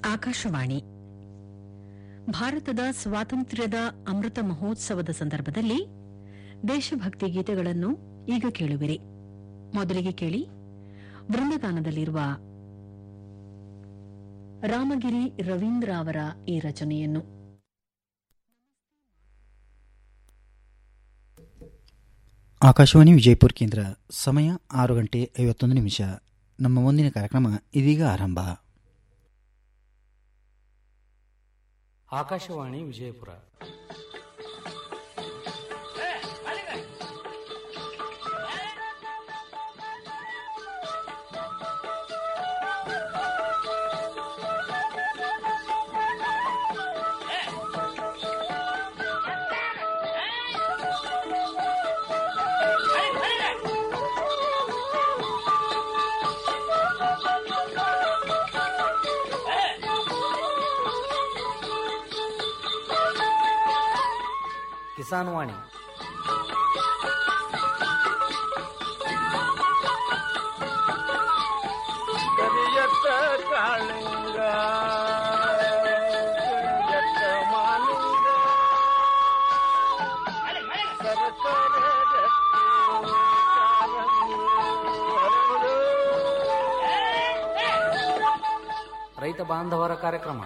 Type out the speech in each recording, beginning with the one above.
ಆಕಾಶವಾಣಿ ಭಾರತದ ಸ್ವಾತಂತ್ರ್ಯದ ಅಮೃತ ಮಹೋತ್ಸವದ ಸಂದರ್ಭದಲ್ಲಿ ದೇಶಭಕ್ತಿ ಗೀತೆಗಳನ್ನು ಈಗ ಕೇಳುವಿರಿ ಮೊದಲಿಗೆ ಕೇಳಿ ವೃಂದಗಾನದಲ್ಲಿರುವ ರಾಮಗಿರಿ ರವೀಂದ್ರ ಅವರ ಈ ರಚನೆಯನ್ನು ಆಕಾಶವಾಣಿ ವಿಜಯಪುರ ಕೇಂದ್ರ ಸಮಯ ಆರು ಗಂಟೆ ಐವತ್ತೊಂದು ನಿಮಿಷ ನಮ್ಮ ಮುಂದಿನ ಕಾರ್ಯಕ್ರಮ ಇದೀಗ ಆರಂಭ ಆಕಾಶವಾಣಿ ವಿಜಯಪುರ ಕಿಸಾನ್ ವಾಣಿ ಕರಿಯತ್ತ ಕಾಳಿಂಗ ಕರಿಯತ್ತ ಮಾಲಿಂಗ ಸರಸರ ರಕ್ತಿ ಕಾರಂಗಿ ಹರಡು. ರೈತ ಬಾಂಧವರ ಕಾರ್ಯಕ್ರಮ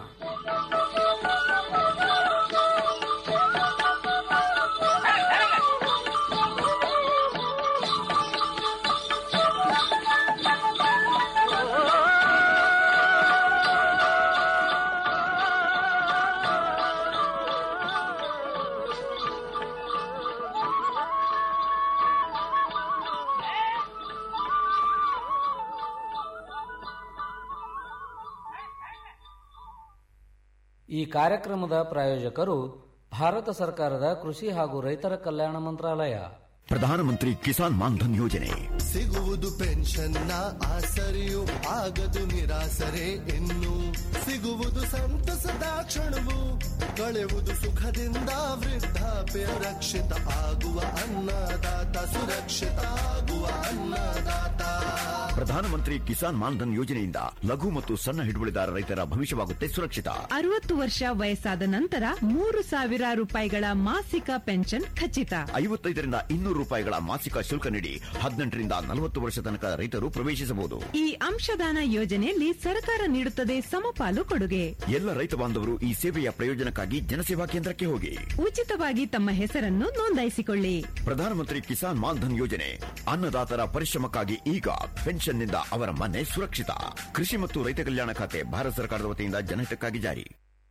ಈ ಕಾರ್ಯಕ್ರಮದ ಪ್ರಾಯೋಜಕರು ಭಾರತ ಸರ್ಕಾರದ ಕೃಷಿ ಹಾಗೂ ರೈತರ ಕಲ್ಯಾಣ ಮಂತ್ರಾಲಯ ಪ್ರಧಾನಮಂತ್ರಿ ಕಿಸಾನ್ ಮಾನ್ಧನ್ ಯೋಜನೆ ಸಿಗುವುದು ಪೆನ್ಷನ್ನ ಆಸರೆಯು ಆಗದು ನಿರಾಸರೆ ಇನ್ನು ಸಿಗುವುದು ಸಂತಸದ ಕ್ಷಣವು ಕಳೆಯುವುದು ಸುಖದಿಂದ ವೃದ್ಧಾಪ್ಯ ರಕ್ಷಿತ ಆಗುವ ಅನ್ನದಾತ ಸುರಕ್ಷಿತ ಆಗುವ ಅನ್ನದಾತ ಪ್ರಧಾನಮಂತ್ರಿ ಕಿಸಾನ್ ಮಾನ್ಧನ್ ಯೋಜನೆಯಿಂದ ಲಘು ಮತ್ತು ಸಣ್ಣ ಹಿಡುವಳಿದಾರ ರೈತರ ಭವಿಷ್ಯವಾಗುತ್ತೆ ಸುರಕ್ಷಿತ ಅರವತ್ತು ವರ್ಷ ವಯಸ್ಸಾದ ನಂತರ ಮೂರು ಸಾವಿರ ರೂಪಾಯಿಗಳ ಮಾಸಿಕ ಪೆನ್ಷನ್ ಖಚಿತ ಐವತ್ತೈದರಿಂದ ಇನ್ನೂರು ರೂಪಾಯಿಗಳ ಮಾಸಿಕ ಶುಲ್ಕ ನೀಡಿ ಹದಿನೆಂಟರಿಂದ ನಲವತ್ತು ವರ್ಷ ತನಕ ರೈತರು ಪ್ರವೇಶಿಸಬಹುದು ಈ ಅಂಶದಾನ ಯೋಜನೆಯಲ್ಲಿ ಸರ್ಕಾರ ನೀಡುತ್ತದೆ ಸಮಪಾಲು ಕೊಡುಗೆ ಎಲ್ಲ ರೈತ ಬಾಂಧವರು ಈ ಸೇವೆಯ ಪ್ರಯೋಜನಕ್ಕಾಗಿ ಜನಸೇವಾ ಕೇಂದ್ರಕ್ಕೆ ಹೋಗಿ ಉಚಿತವಾಗಿ ತಮ್ಮ ಹೆಸರನ್ನು ನೋಂದಾಯಿಸಿಕೊಳ್ಳಿ ಪ್ರಧಾನಮಂತ್ರಿ ಕಿಸಾನ್ ಮಾನ್ಧನ್ ಯೋಜನೆ ಅನ್ನದಾತರ ಪರಿಶ್ರಮಕ್ಕಾಗಿ ಈಗ ಪೆನ್ಷನ್ನಿಂದ ಅವರ ಮನೆ ಸುರಕ್ಷಿತ ಕೃಷಿ ಮತ್ತು ರೈತ ಕಲ್ಯಾಣ ಖಾತೆ ಭಾರತ ಸರ್ಕಾರದ ವತಿಯಿಂದ ಜನಹಿತಕ್ಕಾಗಿ ಜಾರಿ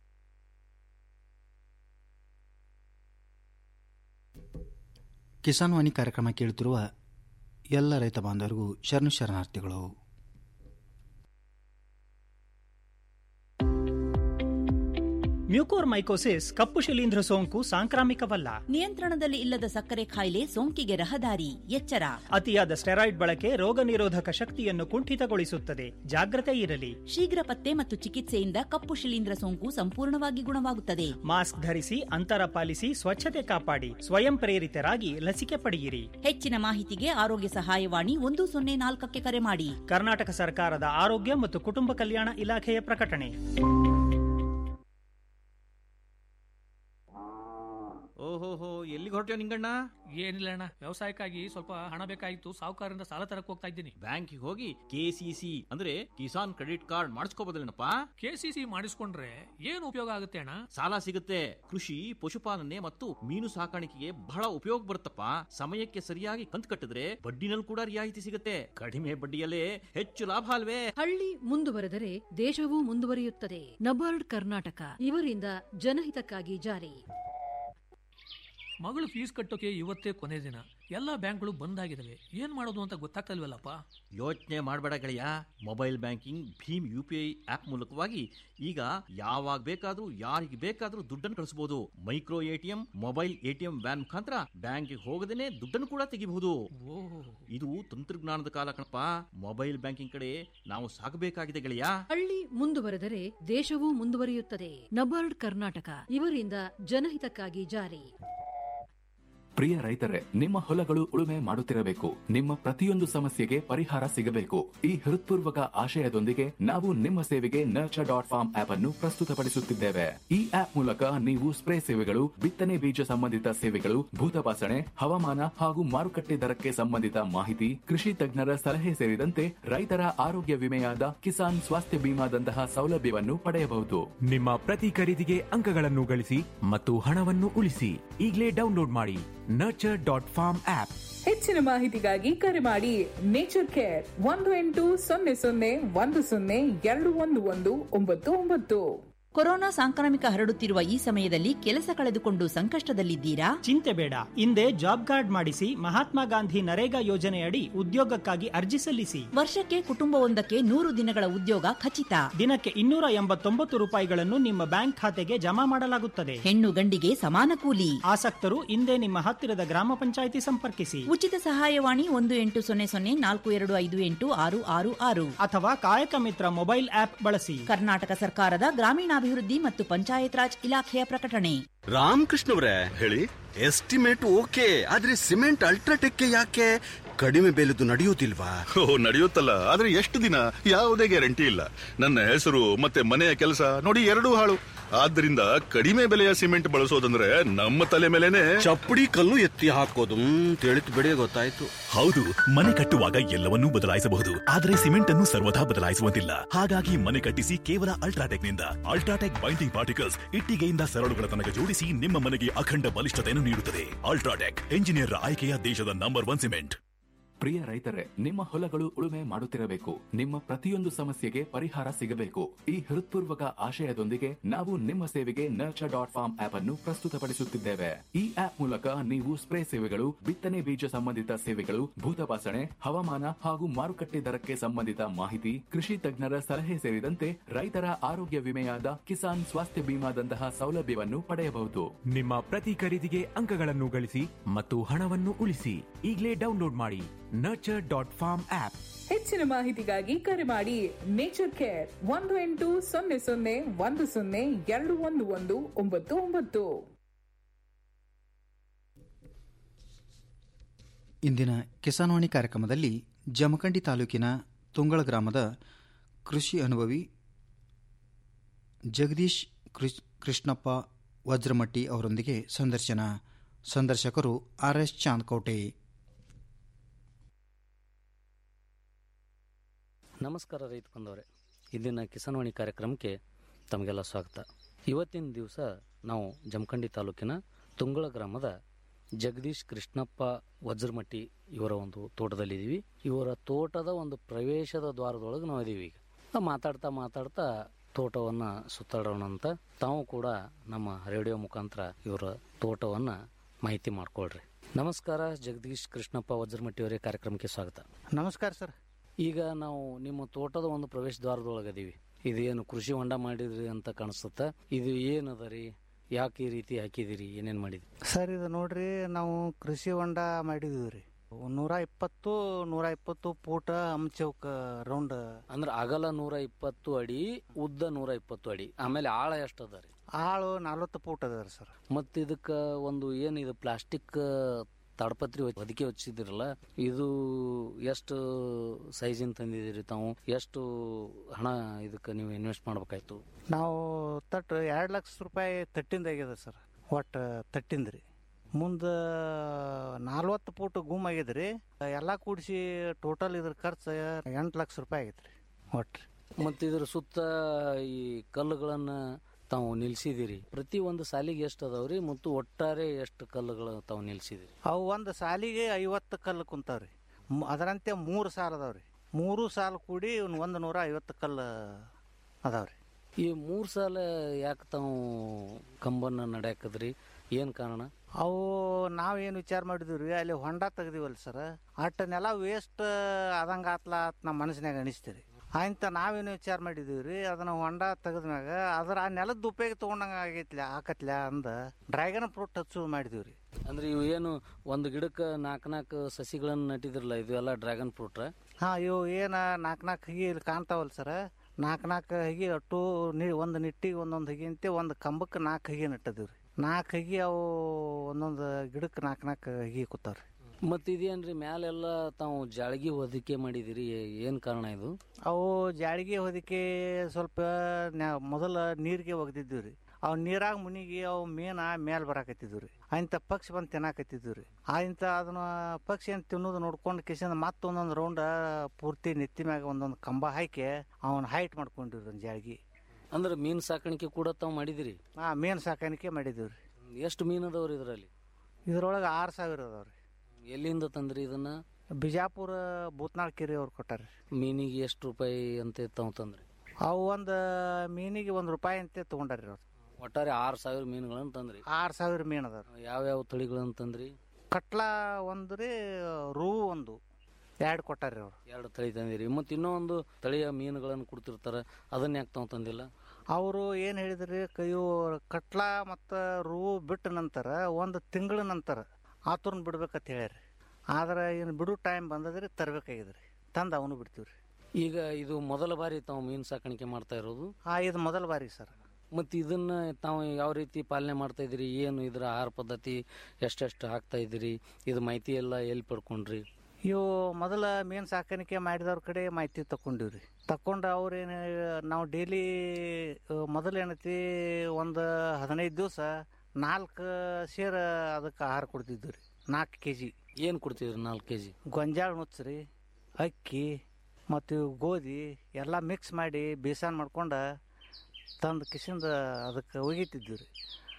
ಕಿಸಾನ್ ವಾಣಿ ಕಾರ್ಯಕ್ರಮ ಕೇಳುತ್ತಿರುವ ಎಲ್ಲ ರೈತ ಬಾಂಧವರಿಗೂ ಶರಣು ಶರಣಾರ್ಥಿಗಳು ಮ್ಯೂಕೋರ್ಮೈಕೋಸಿಸ್ ಕಪ್ಪು ಶಿಲೀಂಧ್ರ ಸೋಂಕು ಸಾಂಕ್ರಾಮಿಕವಲ್ಲ ನಿಯಂತ್ರಣದಲ್ಲಿ ಇಲ್ಲದ ಸಕ್ಕರೆ ಕಾಯಿಲೆ ಸೋಂಕಿಗೆ ರಹದಾರಿ ಎಚ್ಚರ ಅತಿಯಾದ ಸ್ಟೆರಾಯ್ಡ್ ಬಳಕೆ ರೋಗ ನಿರೋಧಕ ಶಕ್ತಿಯನ್ನು ಕುಂಠಿತಗೊಳಿಸುತ್ತದೆ ಜಾಗ್ರತೆ ಇರಲಿ ಶೀಘ್ರ ಪತ್ತೆ ಮತ್ತು ಚಿಕಿತ್ಸೆಯಿಂದ ಕಪ್ಪು ಶಿಲೀಂಧ್ರ ಸೋಂಕು ಸಂಪೂರ್ಣವಾಗಿ ಗುಣವಾಗುತ್ತದೆ ಮಾಸ್ಕ್ ಧರಿಸಿ ಅಂತರ ಪಾಲಿಸಿ ಸ್ವಚ್ಛತೆ ಕಾಪಾಡಿ ಸ್ವಯಂ ಪ್ರೇರಿತರಾಗಿ ಲಸಿಕೆ ಪಡೆಯಿರಿ ಹೆಚ್ಚಿನ ಮಾಹಿತಿಗೆ ಆರೋಗ್ಯ ಸಹಾಯವಾಣಿ ಒಂದು ಸೊನ್ನೆ ನಾಲ್ಕಕ್ಕೆ ಕರೆ ಮಾಡಿ ಕರ್ನಾಟಕ ಸರ್ಕಾರದ ಆರೋಗ್ಯ ಮತ್ತು ಕುಟುಂಬ ಕಲ್ಯಾಣ ಇಲಾಖೆಯ ಪ್ರಕಟಣೆ ಓಹೋಹೋ ಎಲ್ಲಿಗೆ ಹೊರಟ್ಯೋ ನಿಂಗಣ್ಣ ಏನಿಲ್ಲ ಅಣ್ಣ ವ್ಯವಸಾಯಕ್ಕಾಗಿ ಸ್ವಲ್ಪ ಹಣ ಬೇಕಾಗಿತ್ತು ಸಾಹುಕಾರರಿಂದ ಸಾಲ ತರಕ್ ಹೋಗ್ತಾ ಇದ್ದೀನಿ ಬ್ಯಾಂಕಿಗೆ ಹೋಗಿ ಕೆಸಿಸಿ ಅಂದ್ರೆ ಕಿಸಾನ್ ಕ್ರೆಡಿಟ್ ಕಾರ್ಡ್ ಮಾಡಿಸ್ಕೋಬೋದಲ್ಲೇನಪ್ಪ ಕೆಸಿಸಿ ಮಾಡಿಸ್ಕೊಂಡ್ರೆ ಏನು ಉಪಯೋಗ ಆಗುತ್ತೆ ಅಣ್ಣ ಸಾಲ ಸಿಗುತ್ತೆ ಕೃಷಿ ಪಶುಪಾಲನೆ ಮತ್ತು ಮೀನು ಸಾಕಾಣಿಕೆಗೆ ಬಹಳ ಉಪಯೋಗ ಬರುತ್ತಪ್ಪ ಸಮಯಕ್ಕೆ ಸರಿಯಾಗಿ ಕಂತು ಕಟ್ಟಿದ್ರೆ ಬಡ್ಡಿನಲ್ಲಿ ಕೂಡ ರಿಯಾಯಿತಿ ಸಿಗುತ್ತೆ ಕಡಿಮೆ ಬಡ್ಡಿಯಲ್ಲೇ ಹೆಚ್ಚು ಲಾಭ ಅಲ್ವೇ ಹಳ್ಳಿ ಮುಂದುವರೆದರೆ ದೇಶವೂ ಮುಂದುವರಿಯುತ್ತದೆ ನಬಾರ್ಡ್ ಕರ್ನಾಟಕ ಇವರಿಂದ ಜನಹಿತಕ್ಕಾಗಿ ಜಾರಿ ಮಗಳು ಫೀಸ್ ಕಟ್ಟೋಕೆ ಇವತ್ತೇ ಕೊನೆ ದಿನ ಎಲ್ಲಾ ಬ್ಯಾಂಕ್ಗಳು ಬಂದ್ ಆಗಿದಾವೆ ಏನ್ ಮಾಡೋದು ಅಂತ ಗೊತ್ತಾಗ್ತಲ್ವಲ್ಲಪ್ಪ ಯೋಚನೆ ಮಾಡಬೇಡ ಗೆಳೆಯ ಮೊಬೈಲ್ ಬ್ಯಾಂಕಿಂಗ್ ಭೀಮ್ ಯು ಪಿ ಐ ಆಪ್ ಮೂಲಕವಾಗಿ ಈಗ ಯಾವಾಗ ಬೇಕಾದ್ರೂ ಯಾರಿಗೆ ಬೇಕಾದ್ರೂ ದುಡ್ಡನ್ನು ಕಳಿಸಬಹುದು micro ATM mobile ATM van ಮುಖಾಂತರ ಬ್ಯಾಂಕಿಗೆ ಹೋಗದೇನೆ ದುಡ್ಡನ್ನು ಕೂಡ ತೆಗಿಬಹುದು ಇದು ತಂತ್ರಜ್ಞಾನದ ಕಾಲ ಕಣಪ್ಪ ಮೊಬೈಲ್ ಬ್ಯಾಂಕಿಂಗ್ ಕಡೆ ನಾವು ಸಾಗಬೇಕಾಗಿದೆ ಗೆಳೆಯ ಹಳ್ಳಿ ಮುಂದುವರೆದರೆ ದೇಶವೂ ಮುಂದುವರಿಯುತ್ತದೆ ನಬಾರ್ಡ್ ಕರ್ನಾಟಕ ಇವರಿಂದ ಜನಹಿತಕ್ಕಾಗಿ ಜಾರಿ ಪ್ರಿಯ ರೈತರೇ ನಿಮ್ಮ ಹೊಲಗಳು ಉಳುಮೆ ಮಾಡುತ್ತಿರಬೇಕು ನಿಮ್ಮ ಪ್ರತಿಯೊಂದು ಸಮಸ್ಯೆಗೆ ಪರಿಹಾರ ಸಿಗಬೇಕು ಈ ಹೃತ್ಪೂರ್ವಕ ಆಶಯದೊಂದಿಗೆ ನಾವು ನಿಮ್ಮ ಸೇವೆಗೆ ನರ್ಚರ್ ಡಾಟ್ ಫಾರ್ಮ್ ಆಪ್ ಅನ್ನು ಪ್ರಸ್ತುತಪಡಿಸುತ್ತಿದ್ದೇವೆ ಈ ಆಪ್ ಮೂಲಕ ನೀವು ಸ್ಪ್ರೇ ಸೇವೆಗಳು ಬಿತ್ತನೆ ಬೀಜ ಸಂಬಂಧಿತ ಸೇವೆಗಳು ಭೂತಪಾಸಣೆ ಹವಾಮಾನ ಹಾಗೂ ಮಾರುಕಟ್ಟೆ ದರಕ್ಕೆ ಸಂಬಂಧಿತ ಮಾಹಿತಿ ಕೃಷಿ ತಜ್ಞರ ಸಲಹೆ ಸೇರಿದಂತೆ ರೈತರ ಆರೋಗ್ಯ ವಿಮೆಯಾದ ಕಿಸಾನ್ ಸ್ವಾಸ್ಥ್ಯ ಬಿಮಾದಂತಹ ಸೌಲಭ್ಯವನ್ನು ಪಡೆಯಬಹುದು ನಿಮ್ಮ ಪ್ರತಿ ಖರೀದಿಗೆ ಅಂಕಗಳನ್ನು ಗಳಿಸಿ ಮತ್ತು ಹಣವನ್ನು ಉಳಿಸಿ ಈಗಲೇ ಡೌನ್ಲೋಡ್ ಮಾಡಿ ನರ್ಚರ್ ಡಾಟ್ ಫಾರ್ಮ್ ಆಪ್ ಹೆಚ್ಚಿನ ಮಾಹಿತಿಗಾಗಿ ಕರೆ ಮಾಡಿ ನೇಚರ್ ಕೇರ್ ಒಂದು ಎಂಟು ಸೊನ್ನೆ ಸೊನ್ನೆ ಒಂದು ಸೊನ್ನೆ ಎರಡು ಒಂದು ಒಂದು ಒಂಬತ್ತು ಒಂಬತ್ತು ಕೊರೋನಾ ಸಾಂಕ್ರಾಮಿಕ ಹರಡುತ್ತಿರುವ ಈ ಸಮಯದಲ್ಲಿ ಕೆಲಸ ಕಳೆದುಕೊಂಡು ಸಂಕಷ್ಟದಲ್ಲಿದ್ದೀರಾ ಚಿಂತೆ ಬೇಡ ಹಿಂದೆ ಜಾಬ್ ಕಾರ್ಡ್ ಮಾಡಿಸಿ ಮಹಾತ್ಮ ಗಾಂಧಿ ನರೇಗಾ ಯೋಜನೆಯಡಿ ಉದ್ಯೋಗಕ್ಕಾಗಿ ಅರ್ಜಿ ಸಲ್ಲಿಸಿ ವರ್ಷಕ್ಕೆ ಕುಟುಂಬವೊಂದಕ್ಕೆ ನೂರು ದಿನಗಳ ಉದ್ಯೋಗ ಖಚಿತ ದಿನಕ್ಕೆ ಇನ್ನೂರ ಎಂಬತ್ತೊಂಬತ್ತು ರೂಪಾಯಿಗಳನ್ನು ನಿಮ್ಮ ಬ್ಯಾಂಕ್ ಖಾತೆಗೆ ಜಮಾ ಮಾಡಲಾಗುತ್ತದೆ ಹೆಣ್ಣು ಗಂಡಿಗೆ ಸಮಾನ ಕೂಲಿ ಆಸಕ್ತರು ಹಿಂದೆ ನಿಮ್ಮ ಹತ್ತಿರದ ಗ್ರಾಮ ಪಂಚಾಯಿತಿ ಸಂಪರ್ಕಿಸಿ ಉಚಿತ ಸಹಾಯವಾಣಿ ಒಂದು ಎಂಟು ಸೊನ್ನೆ ಸೊನ್ನೆ ನಾಲ್ಕು ಎರಡು ಐದು ಎಂಟು ಆರು ಆರು ಆರು ಅಥವಾ ಕಾಯಕ ಮಿತ್ರ ಮೊಬೈಲ್ ಆಪ್ ಬಳಸಿ ಕರ್ನಾಟಕ ಸರ್ಕಾರದ ಗ್ರಾಮೀಣಾಭಿವೃದ್ಧಿ ಮತ್ತು ಪಂಚಾಯತ್ ರಾಜ್ ಇಲಾಖೆಯ ಪ್ರಕಟಣೆ ರಾಮಕೃಷ್ಣವ್ರೆ ಹೇಳಿ ಎಸ್ಟಿಮೇಟ್ ಓಕೆ ಆದ್ರೆ ಸಿಮೆಂಟ್ ಅಲ್ಟ್ರಾಟೆಕ್ ಯಾಕೆ ಕಡಿಮೆ ಬೆಲೆದು ನಡೆಯುವುದಿಲ್ವಾ ಓ ನಡೆಯುತ್ತಲ್ಲ ಆದ್ರೆ ಎಷ್ಟು ದಿನ ಯಾವುದೇ ಗ್ಯಾರಂಟಿ ಇಲ್ಲ ನನ್ನ ಹೆಸರು ಮತ್ತೆ ಮನೆಯ ಕೆಲಸ ನೋಡಿ ಎರಡೂ ಹಾಳು ಆದ್ದರಿಂದ ಕಡಿಮೆ ಬೆಲೆಯ ಸಿಮೆಂಟ್ ಬಳಸೋದಂದ್ರೆ ನಮ್ಮ ತಲೆ ಮೇಲೆನೆ ಚಪ್ಪಡಿ ಕಲ್ಲು ಎತ್ತಿ ಹಾಕೋದು ತಿಳಿತು ಬಿಡಿ ಗೊತ್ತಾಯ್ತು ಹೌದು ಮನೆ ಕಟ್ಟುವಾಗ ಎಲ್ಲವನ್ನೂ ಬದಲಾಯಿಸಬಹುದು ಆದರೆ ಸಿಮೆಂಟ್ ಅನ್ನು ಸರ್ವದಾ ಬದಲಾಯಿಸುವಂತಿಲ್ಲ ಹಾಗಾಗಿ ಮನೆ ಕಟ್ಟಿಸಿ ಕೇವಲ ಅಲ್ಟ್ರಾಟೆಕ್ ನಿಂದ ಅಲ್ಟ್ರಾಟೆಕ್ ಬೈಂಡಿಂಗ್ ಪಾರ್ಟಿಕಲ್ಸ್ ಇಟ್ಟಿಗೆಯಿಂದ ಸರಳುಗಳ ತನಕ ಜೋಡಿಸಿ ನಿಮ್ಮ ಮನೆಗೆ ಅಖಂಡ ಬಲಿಷ್ಠತೆಯನ್ನು ನೀಡುತ್ತದೆ ಅಲ್ಟ್ರಾಟೆಕ್ ಎಂಜಿನಿಯರ್ ಆಯ್ಕೆಯ ದೇಶದ ನಂಬರ್ ಒನ್ ಸಿಮೆಂಟ್ ಪ್ರಿಯ ರೈತರೇ ನಿಮ್ಮ ಹೊಲಗಳು ಉಳುಮೆ ಮಾಡುತ್ತಿರಬೇಕು ನಿಮ್ಮ ಪ್ರತಿಯೊಂದು ಸಮಸ್ಯೆಗೆ ಪರಿಹಾರ ಸಿಗಬೇಕು ಈ ಹೃತ್ಪೂರ್ವಕ ಆಶಯದೊಂದಿಗೆ ನಾವು ನಿಮ್ಮ ಸೇವೆಗೆ ನರ್ಚರ್ ಡಾಟ್ ಫಾರ್ಮ್ ಆಪ್ ಅನ್ನು ಪ್ರಸ್ತುತಪಡಿಸುತ್ತಿದ್ದೇವೆ ಈ ಆಪ್ ಮೂಲಕ ನೀವು ಸ್ಪ್ರೇ ಸೇವೆಗಳು ಬಿತ್ತನೆ ಬೀಜ ಸಂಬಂಧಿತ ಸೇವೆಗಳು ಭೂತಪಾಸಣೆ ಹವಾಮಾನ ಹಾಗೂ ಮಾರುಕಟ್ಟೆ ದರಕ್ಕೆ ಸಂಬಂಧಿತ ಮಾಹಿತಿ ಕೃಷಿ ತಜ್ಞರ ಸಲಹೆ ಸೇರಿದಂತೆ ರೈತರ ಆರೋಗ್ಯ ವಿಮೆಯಾದ ಕಿಸಾನ್ ಸ್ವಾಸ್ಥ್ಯ ಬಿಮಾದಂತಹ ಸೌಲಭ್ಯವನ್ನು ಪಡೆಯಬಹುದು ನಿಮ್ಮ ಪ್ರತಿ ಖರೀದಿಗೆ ಅಂಕಗಳನ್ನು ಗಳಿಸಿ ಮತ್ತು ಹಣವನ್ನು ಉಳಿಸಿ ಈಗಲೇ ಡೌನ್ಲೋಡ್ ಮಾಡಿ ನರ್ಚರ್ ಡಾಟ್ ಫಾರ್ಮ್ ಆಪ್ ಹೆಚ್ಚಿನ ಮಾಹಿತಿಗಾಗಿ ಕರೆ ಮಾಡಿ ನೇಚರ್ ಕೇರ್ ಒಂದು ಎಂಟು ಸೊನ್ನೆ ಸೊನ್ನೆ ಒಂದು ಸೊನ್ನೆ ಎರಡು ಒಂದು ಒಂದು ಒಂಬತ್ತು ಒಂಬತ್ತು ಇಂದಿನ ಕಿಸಾನ್ವಾಣಿ ಕಾರ್ಯಕ್ರಮದಲ್ಲಿ ಜಮಖಂಡಿ ತಾಲೂಕಿನ ತುಂಗಳ ಗ್ರಾಮದ ಕೃಷಿ ಅನುಭವಿ ಜಗದೀಶ್ ಕೃಷ್- ಕೃಷ್ಣಪ್ಪ ವಜ್ರಮಟ್ಟಿ ಅವರೊಂದಿಗೆ ಸಂದರ್ಶನ ಸಂದರ್ಶಕರು ಆರ್ ಎಸ್ ಚಾಂದ್ಕೋಟೆ ನಮಸ್ಕಾರ ರೈತ ಬಂದವರೇ ಇಂದಿನ ಕಿಸಾನ್ವಾಣಿ ಕಾರ್ಯಕ್ರಮಕ್ಕೆ ತಮಗೆಲ್ಲ ಸ್ವಾಗತ ಇವತ್ತಿನ ದಿವಸ ನಾವು ಜಮಖಂಡಿ ತಾಲೂಕಿನ ತುಂಗಳ ಗ್ರಾಮದ ಜಗದೀಶ್ ಕೃಷ್ಣಪ್ಪ ವಜ್ರಮಟ್ಟಿ ಇವರ ಒಂದು ತೋಟದಲ್ಲಿದ್ದೀವಿ ಇವರ ತೋಟದ ಒಂದು ಪ್ರವೇಶದ ದ್ವಾರದೊಳಗೆ ನಾವು ಇದೀವಿ ಈಗ ಮಾತಾಡ್ತಾ ಮಾತಾಡ್ತಾ ತೋಟವನ್ನು ಸುತ್ತಾಡೋಣ ಅಂತ ತಾವು ಕೂಡ ನಮ್ಮ ರೇಡಿಯೋ ಮುಖಾಂತರ ಇವರ ತೋಟವನ್ನು ಮಾಹಿತಿ ಮಾಡ್ಕೊಳ್ರಿ ನಮಸ್ಕಾರ ಜಗದೀಶ್ ಕೃಷ್ಣಪ್ಪ ವಜ್ರಮಟ್ಟಿ ಅವರೇ ಕಾರ್ಯಕ್ರಮಕ್ಕೆ ಸ್ವಾಗತ ನಮಸ್ಕಾರ ಸರ್ ಈಗ ನಾವು ನಿಮ್ಮ ತೋಟದ ಒಂದು ಪ್ರವೇಶ ದ್ವಾರದೊಳಗೆ ಅದೀವಿ ಇದೇನು ಕೃಷಿ ಹೊಂಡ ಮಾಡಿದ್ರಿ ಅಂತ ಕಾಣಿಸುತ್ತ ಇದು ಏನದ ರೀ ಯಾಕೆ ಈ ರೀತಿ ಹಾಕಿದಿರಿ ಏನೇನು ಮಾಡಿದ್ರಿ ಸರ್ ಇದು ನೋಡ್ರಿ ನಾವು ಕೃಷಿ ಹೊಂಡ ಮಾಡಿದೀವಿ ರೀ ನೂರ ಇಪ್ಪತ್ತು ನೂರ ಇಪ್ಪತ್ತು ಫೂಟ ಅಂಚೌಕ ರೌಂಡ್ ಅಂದ್ರೆ ಅಗಲ ನೂರ ಇಪ್ಪತ್ತು ಅಡಿ ಉದ್ದ ನೂರ ಇಪ್ಪತ್ತು ಅಡಿ ಆಮೇಲೆ ಆಳ ಎಷ್ಟು ಅದ ರೀ ಆಳು ನಲ್ವತ್ತು ಫೂಟ್ ಅದ ರೀ ಸರ್ ಮತ್ತು ಇದಕ್ಕೆ ಒಂದು ಏನು ಇದು ಪ್ಲಾಸ್ಟಿಕ್ ತಾಡ್ಪತ್ರಿ ಹೊದಿಕೆ ಹಚ್ಚಿದಿರಲ್ಲ ಇದು ಎಷ್ಟು ಸೈಜಿನ ತಂದಿದ್ದೀರಿ ತಾವು ಎಷ್ಟು ಹಣ ಇದಕ್ಕೆ ನೀವು ಇನ್ವೆಸ್ಟ್ ಮಾಡ್ಬೇಕಾಯ್ತು ನಾವು ತಟ್ ಎರಡು ಲಕ್ಷ ರೂಪಾಯಿ ತಟ್ಟಿಂದ ಆಗ್ಯದ ಸರ್ ಒಟ್ಟು ತಟ್ಟಿಂದ ರೀ ಮುಂದೆ ನಲ್ವತ್ತು ಫೂಟ್ ಗುಮ್ ಆಗ್ಯದ ರೀ ಎಲ್ಲ ಕೂಡಿಸಿ ಟೋಟಲ್ ಇದ್ರ ಖರ್ಚು ಎಂಟು ಲಕ್ಷ ರೂಪಾಯಿ ಆಗೈತೆ ರೀ ಒಟ್ಟು ಮತ್ತು ಇದ್ರ ಸುತ್ತ ಈ ಕಲ್ಲುಗಳನ್ನು ತಾವು ನಿಲ್ಸಿದಿರಿ ಪ್ರತಿ ಒಂದು ಸಾಲಿಗೆ ಎಷ್ಟು ಅದಾವ್ರಿ ಮತ್ತು ಒಟ್ಟಾರೆ ಎಷ್ಟು ಕಲ್ಲುಗಳು ತಾವು ನಿಲ್ಸಿದಿರಿ ಅವು ಒಂದು ಸಾಲಿಗೆ ಐವತ್ತು ಕಲ್ಲು ಕುಂತಾವ್ರಿ ಮ್- ಅದರಂತೆ ಮೂರು ಸಾಲ ಅದಾವ್ರಿ ಮೂರು ಸಾಲು ಕೂಡಿ ಒಂದು ನೂರ ಐವತ್ತು ಕಲ್ಲು ಅದಾವ್ರಿ ಈ ಮೂರು ಸಾಲ ಯಾಕೆ ತಾವು ಕಂಬನ್ನ ನಡ್ಯಾಕದ್ರಿ ಏನು ಕಾರಣ ಅವು ನಾವೇನು ವಿಚಾರ ಮಾಡಿದ್ವಿ ರೀ ಅಲ್ಲಿ ಹೊಂಡ ತೆಗ್ದಿವಲ್ಲ ಸರ್ ಅಟ್ ನೆಲ ವೇಸ್ಟ್ ಆದಂಗ ಆತ್ಲ ಅಂತ ನಮ್ಮ ಮನಸ್ಸಿನಾಗ ಅನಿಸ್ತೀರಿ ಅಂತ ನಾವೇನು ವಿಚಾರ ಮಾಡಿದೀವಿ ರೀ ಅದನ್ನ ಹೊಂಡ ತೆಗೆದ್ಮ್ಯಾಗ ಅದ್ರ ಆ ನೆಲದ ಉಪಯೋಗ ತೊಗೊಂಡಂಗ ಆಗೈತ್ಲ ಆಕತ್ಲ ಅಂದ ಡ್ರ್ಯಾಗನ್ ಫ್ರೂಟ್ ಹಚ್ಚು ಮಾಡಿದೀವಿ ರೀ ಅಂದ್ರೆ ಇವು ಏನು ಒಂದು ಗಿಡಕ್ಕೆ ನಾಲ್ಕು ನಾಲ್ಕು ಸಸಿಗಳನ್ನು ನಟಿದ್ರಲ್ಲ ಇದು ಎಲ್ಲ ಡ್ರ್ಯಾಗನ್ ಫ್ರೂಟ್ ಹಾಂ ಇವು ಏನು ನಾಲ್ಕು ನಾಲ್ಕು ಹಗಿ ಇಲ್ಲಿ ಕಾಣ್ತಾವಲ್ಲ ಸರ್ ನಾಲ್ಕು ನಾಲ್ಕು ಹಗಿ ಅಟ್ಟು ನಿ ಒಂದು ನಿಟ್ಟಿಗೆ ಒಂದೊಂದು ಹಗಿ ಅಂತೆ ಒಂದು ಕಂಬಕ್ಕೆ ನಾಲ್ಕು ಹಗಿ ನೆಟ್ಟದಿವಿ ರೀ ನಾಲ್ಕು ಹಗಿ ಅವು ಒಂದೊಂದು ಗಿಡಕ್ಕೆ ನಾಲ್ಕು ನಾಲ್ಕು ಹಗಿ ಕೂತಾವ್ರಿ ಮತ್ತೆ ಇದೇನ್ರಿ ಮ್ಯಾಲೆಲ್ಲ ತಾವು ಜಾಳ್ಗಿ ಹೊದಿಕೆ ಮಾಡಿದಿರಿ ಏನ್ ಕಾರಣ ಇದು ಅವು ಜಾಳಿಗೆ ಹೊದಿಕೆ ಸ್ವಲ್ಪ ನ್ಯಾ- ಮೊದಲ ನೀರಿಗೆ ಒಗ್ದಿದ್ವಿ ರೀ ಅವು ನೀರಾಗ ಮುನಿಗಿ ಅವು ಮೀನ ಮೇಲೆ ಬರಾಕತ್ತಿದ್ವು ರೀ ಇಂಥ ಪಕ್ಷಿ ಬಂದು ತಿನ್ನಾಕತ್ತಿದ್ವು ರೀ ಇಂಥ ಅದನ್ನ ಪಕ್ಷಿ ಏನು ತಿನ್ನೋದು ನೋಡ್ಕೊಂಡು ಕಿಸಿಂದ ಮತ್ತೆ ಒಂದೊಂದು ರೌಂಡ್ ಪೂರ್ತಿ ನೆತ್ತಿ ಮ್ಯಾಗ ಒಂದೊಂದು ಕಂಬ ಹಾಕಿ ಅವನ ಹೈಟ್ ಮಾಡ್ಕೊಂಡಿವ್ರಿ ಒಂದು ಜಾಳ್ಗಿ ಅಂದ್ರೆ ಮೀನ್ ಸಾಕಾಣಿಕೆ ಕೂಡ ತಾವು ಮಾಡಿದಿರಿ ಆ ಮೀನು ಸಾಕಾಣಿಕೆ ಮಾಡಿದ್ದೀವಿ ರೀ ಎಷ್ಟು ಮೀನ್ ಅದಾವ್ರಿ ಇದರಲ್ಲಿ ಇದ್ರೊಳಗೆ ಆರು ಸಾವಿರ ಅದಾವ್ರಿ ಎಲ್ಲಿಂದ ತಂದ್ರಿ ಇದನ್ನ ಬಿಜಾಪುರ ಭೂತ್ನಾಳ್ ಕೆರೆ ಅವ್ರು ಕೊಟ್ಟಾರ ಮೀನಿಗೆ ಎಷ್ಟು ರೂಪಾಯಿ ಅಂತ ತಾವು ತಂದ್ರಿ ಅವು ಒಂದು ಮೀನಿಗೆ ಒಂದು ರೂಪಾಯಿ ಅಂತ ತೊಗೊಂಡಾರ್ರಿ ಅವ್ರು ಒಟ್ಟಾರೆ ಆರು ಸಾವಿರ ಮೀನುಗಳನ್ನ ತಂದ್ರಿ ಆರು ಸಾವಿರ ಮೀನು ಅದಾವ್ರಿ ಯಾವ್ಯಾವ ತಳಿಗಳನ್ನ ತಂದ್ರಿ ಕಟ್ಲ ಒಂದು ರೀ ರೂ ಒಂದು ಎರಡು ಕೊಟ್ಟಾರ್ರಿ ಅವ್ರು ಎರಡು ತಳಿ ತಂದಿರಿ ಮತ್ತೆ ಇನ್ನೂ ಒಂದು ತಳಿಯ ಮೀನುಗಳನ್ನು ಕೊಡ್ತಿರ್ತಾರ ಅದನ್ನ ಯಾಕೆ ತಾವು ತಂದಿಲ್ಲ ಅವರು ಏನು ಹೇಳಿದ್ರಿ ಕೈಯು ಕಟ್ಲ ಮತ್ತು ರೂ ಬಿಟ್ಟ ನಂತರ ಒಂದು ತಿಂಗಳ ನಂತರ ಆತುರ್ನ ಬಿಡ್ಬೇಕಂತ ಹೇಳ್ಯಾರಿ ಆದ್ರೆ ಏನು ಬಿಡು ಟೈಮ್ ಬಂದದ್ರಿ ತರಬೇಕಾಗಿದ್ರಿ ತಂದು ಅವನು ಬಿಡ್ತೀವಿ ರೀ ಈಗ ಇದು ಮೊದಲ ಬಾರಿ ತಾವು ಮೀನು ಸಾಕಾಣಿಕೆ ಮಾಡ್ತಾ ಇರೋದು ಆ ಇದು ಮೊದಲ ಬಾರಿ ಸರ್ ಮತ್ತೆ ಇದನ್ನ ತಾವು ಯಾವ ರೀತಿ ಪಾಲನೆ ಮಾಡ್ತಾ ಇದ್ದೀರಿ ಏನು ಇದರ ಆಹಾರ ಪದ್ಧತಿ ಎಷ್ಟೆಷ್ಟು ಹಾಕ್ತಾ ಇದ್ದೀರಿ ಇದು ಮಾಹಿತಿ ಎಲ್ಲ ಎಲ್ಲಿ ಪಡ್ಕೊಂಡ್ರಿ ಇವು ಮೊದಲ ಮೀನು ಸಾಕಾಣಿಕೆ ಮಾಡಿದವ್ರ ಕಡೆ ಮಾಹಿತಿ ತಕೊಂಡಿವ್ರಿ ತಕೊಂಡು ಅವ್ರೇನು ನಾವು ಡೈಲಿ ಮೊದಲು ಏನೈತಿ ಒಂದು ಹದಿನೈದು ದಿವಸ ನಾಲ್ಕು ಸೇರ್ ಅದಕ್ಕೆ ಆಹಾರ ಕೊಡ್ತಿದ್ವಿ ರೀ ನಾಲ್ಕು ಕೆ ಜಿ ಏನು ಕೊಡ್ತಿದ್ರಿ ನಾಲ್ಕು ಕೆ ಜಿ ಗೊಂಜಾಳ ನುಚ್ಚ್ರಿ ಅಕ್ಕಿ ಮತ್ತು ಇವು ಗೋಧಿ ಎಲ್ಲ ಮಿಕ್ಸ್ ಮಾಡಿ ಬೇಸಾನ ಮಾಡ್ಕೊಂಡು ತಂದು ಕಿಸಿಂದ ಅದಕ್ಕೆ ಒಗಿತಿದ್ವಿ ರೀ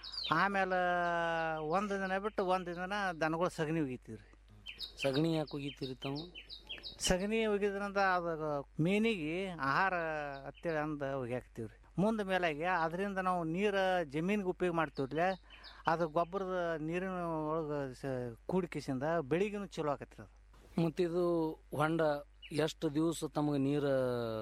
ಆಮೇಲೆ ಒಂದು ದಿನ ಬಿಟ್ಟು ಒಂದು ದಿನ ದನಗಳು ಸಗಣಿ ಒಗಿತೀವಿ ರೀ ಸಗಣಿ ಯಾಕೆ ಒಗಿತೀರಿ ತಾವು ಸಗಣಿ ಒಗಿದ್ರಿಂದ ಅದು ಮೀನಿಗೆ ಆಹಾರ ಅಂತೇಳಿ ಅಂದ ಒಗ್ಯಾಕ್ತೀವಿ ರೀ ಮುಂದೆ ಮೇಲಾಗಿ ಅದರಿಂದ ನಾವು ನೀರು ಜಮೀನಿಗೆ ಉಪಯೋಗ ಮಾಡ್ತೀವ್ರಲ್ಲ ಅದು ಗೊಬ್ಬರದ ನೀರಿನ ಒಳಗೆ ಸ ಕೂಡಿಕಿಸಿಂದ ಬೆಳಿಗ್ಗೆನೂ ಚಲೋ ಆಕತ್ರಿ ಅದು ಮತ್ತಿದು ಹೊಂಡ ಎಷ್ಟು ದಿವಸ ತಮಗೆ ನೀರು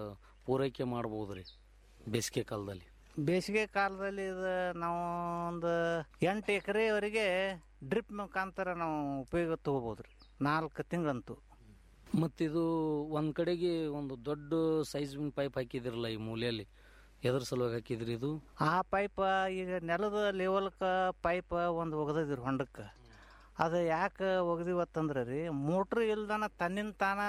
ಪೂರೈಕೆ ಮಾಡ್ಬೋದ್ರಿ ಬೇಸಿಗೆ ಕಾಲದಲ್ಲಿ ಬೇಸಿಗೆ ಕಾಲದಲ್ಲಿ ಇದು ನಾವು ಒಂದು ಎಂಟು ಎಕರೆವರೆಗೆ ಡ್ರಿಪ್ ಮುಖಾಂತರ ನಾವು ಉಪಯೋಗ ತಗೋಬೋದು ರೀ ನಾಲ್ಕು ತಿಂಗಳಂತೂ ಮತ್ತಿದು ಒಂದು ಕಡೆಗೆ ಒಂದು ದೊಡ್ಡ ಸೈಜ್ ಪೈಪ್ ಹಾಕಿದಿರಲ್ಲ ಈ ಮೂಲೆಯಲ್ಲಿ ಎದ್ರ ಸಲುವಾಗಿ ಹಾಕಿದ್ರಿ ಇದು ಆ ಪೈಪ ಈಗ ನೆಲದ ಲೆವೆಲ್ಕ ಪೈಪ್ ಒಂದು ಒಗದಿದ್ರಿ ಹೊಂಡಕ್ಕೆ ಅದು ಯಾಕೆ ಒಗ್ದಿವತ್ತಂದ್ರೆ ರೀ ಮೋಟ್ರ್ ಇಲ್ದನ ತನ್ನಿಂದ ತಾನ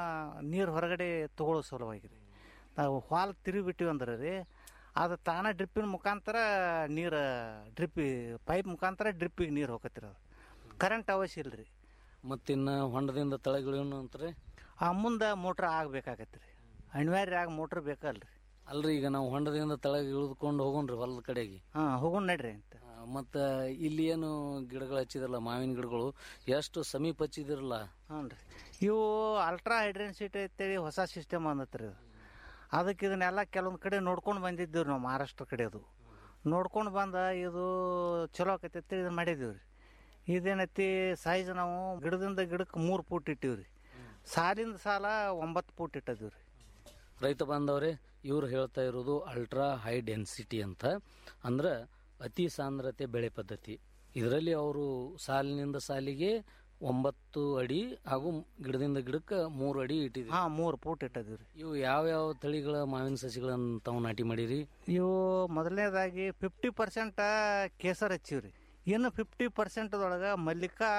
ನೀರು ಹೊರಗಡೆ ತಗೊಳ್ಳೋ ಸಲುವಾಗಿ ರೀ ನಾವು ಹಾಲ್ ತಿರುಗಿಬಿಟ್ಟಿವಿ ಅಂದ್ರೆ ರೀ ಅದು ತಾನ ಡ್ರಿಪ್ಪಿನ ಮುಖಾಂತರ ನೀರು ಡ್ರಿಪ್ಪಿ ಪೈಪ್ ಮುಖಾಂತರ ಡ್ರಿಪ್ಪಿಗೆ ನೀರು ಹೋಗತ್ತಿರ ಅದು ಕರೆಂಟ್ ಅವಶ್ಯ ಇಲ್ಲ ರೀ ಮತ್ತಿನ್ನು ಹೊಂಡದಿಂದ ತಳಗಿಳಿಯೋಣ ಅಂತಾರೆ ಆ ಮುಂದೆ ಮೋಟ್ರ್ ಆಗಬೇಕಾಗತ್ತೆ ರೀ ಅನಿವಾರ್ಯ ಆಗಿ ಮೋಟ್ರ್ ಬೇಕಲ್ರಿ ಅಲ್ರಿ ಈಗ ನಾವು ಹೊಂಡದಿಂದ ತಳಗೆ ಇಳಿದುಕೊಂಡು ಹೋಗೋಣ್ರಿ ಹೊಲದ ಕಡೆಗೆ ಹಾಂ ಹೋಗೋಣ ನಡ್ರಿ ಅಂತ ಮತ್ತು ಇಲ್ಲಿ ಏನು ಗಿಡಗಳು ಹಚ್ಚಿದ್ರಲ್ಲ ಮಾವಿನ ಗಿಡಗಳು ಎಷ್ಟು ಸಮೀಪ ಹಚ್ಚಿದಿರಲ್ಲ ಹ್ಞೂ ರೀ ಇವು ಅಲ್ಟ್ರಾ ಹೈಡ್ರೆನ್ಸಿಟಿ ಅಂತೇಳಿ ಹೊಸ ಸಿಸ್ಟಮ್ ಬಂದತ್ರಿ ಇದು ಅದಕ್ಕೆ ಇದನ್ನೆಲ್ಲ ಕೆಲವೊಂದು ಕಡೆ ನೋಡ್ಕೊಂಡು ಬಂದಿದ್ದೀವಿ ನಾವು ಮಹಾರಾಷ್ಟ್ರ ಕಡೆ ಅದು ನೋಡ್ಕೊಂಡು ಬಂದ ಇದು ಚಲೋ ಆಕೈತಿ ಅಂತೇಳಿ ಇದನ್ನು ಮಾಡಿದ್ದೀವಿ ರೀ ಇದೇನೈತಿ ಸೈಜ್ ನಾವು ಗಿಡದಿಂದ ಗಿಡಕ್ಕೆ ಮೂರು ಫೂಟ್ ಇಟ್ಟಿವಿ ರೀ ಸಾಲಿಂದ ಸಾಲ ಒಂಬತ್ತು ಫೂಟ್ ಇಟ್ಟಿದ್ದೀವಿ ರೀ ರೈತ ಬಾಂಧವರೇ ಇವ್ರು ಹೇಳ್ತಾ ಇರೋದು ಅಲ್ಟ್ರಾ ಹೈ ಡೆನ್ಸಿಟಿ ಅಂತ ಅಂದ್ರೆ ಅತಿ ಸಾಂದ್ರತೆ ಬೆಳೆ ಪದ್ಧತಿ ಇದರಲ್ಲಿ ಅವರು ಸಾಲಿನಿಂದ ಸಾಲಿಗೆ ಒಂಬತ್ತು ಅಡಿ ಹಾಗೂ ಗಿಡದಿಂದ ಗಿಡಕ್ಕೆ ಮೂರು ಅಡಿ ಇಟ್ಟಿದ್ವಿ ಹಾಂ ಮೂರು ಫೂಟ್ ಇಟ್ಟಿದ್ದೀವಿ ರೀ ಇವು ಯಾವ್ಯಾವ ತಳಿಗಳ ಮಾವಿನ ಸಸಿಗಳನ್ನು ತಾವು ನಾಟಿ ಮಾಡಿರಿ ಇವು ಮೊದಲನೇದಾಗಿ ಫಿಫ್ಟಿ ಪರ್ಸೆಂಟ್ ಕೇಸರ್ ಹಚ್ಚಿವಿ ರೀ ಇನ್ನು ಫಿಫ್ಟಿ ಪರ್ಸೆಂಟ್ದೊಳಗೆ ಮಲ್ಲಿಕಾ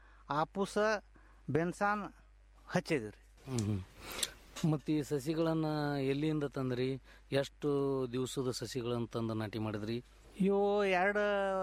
ಆಪೂಸ ಬೆನ್ಸಾನ್ ಹಚ್ಚಿದ್ದೀವಿ ರೀ ಹ್ಮ್ ಮತ್ತು ಈ ಸಸಿಗಳನ್ನು ಎಲ್ಲಿಂದ ತಂದ್ರಿ ಎಷ್ಟು ದಿವಸದ ಸಸಿಗಳನ್ನು ತಂದು ನಾಟಿ ಮಾಡಿದ್ರಿ ಇವು ಎರಡು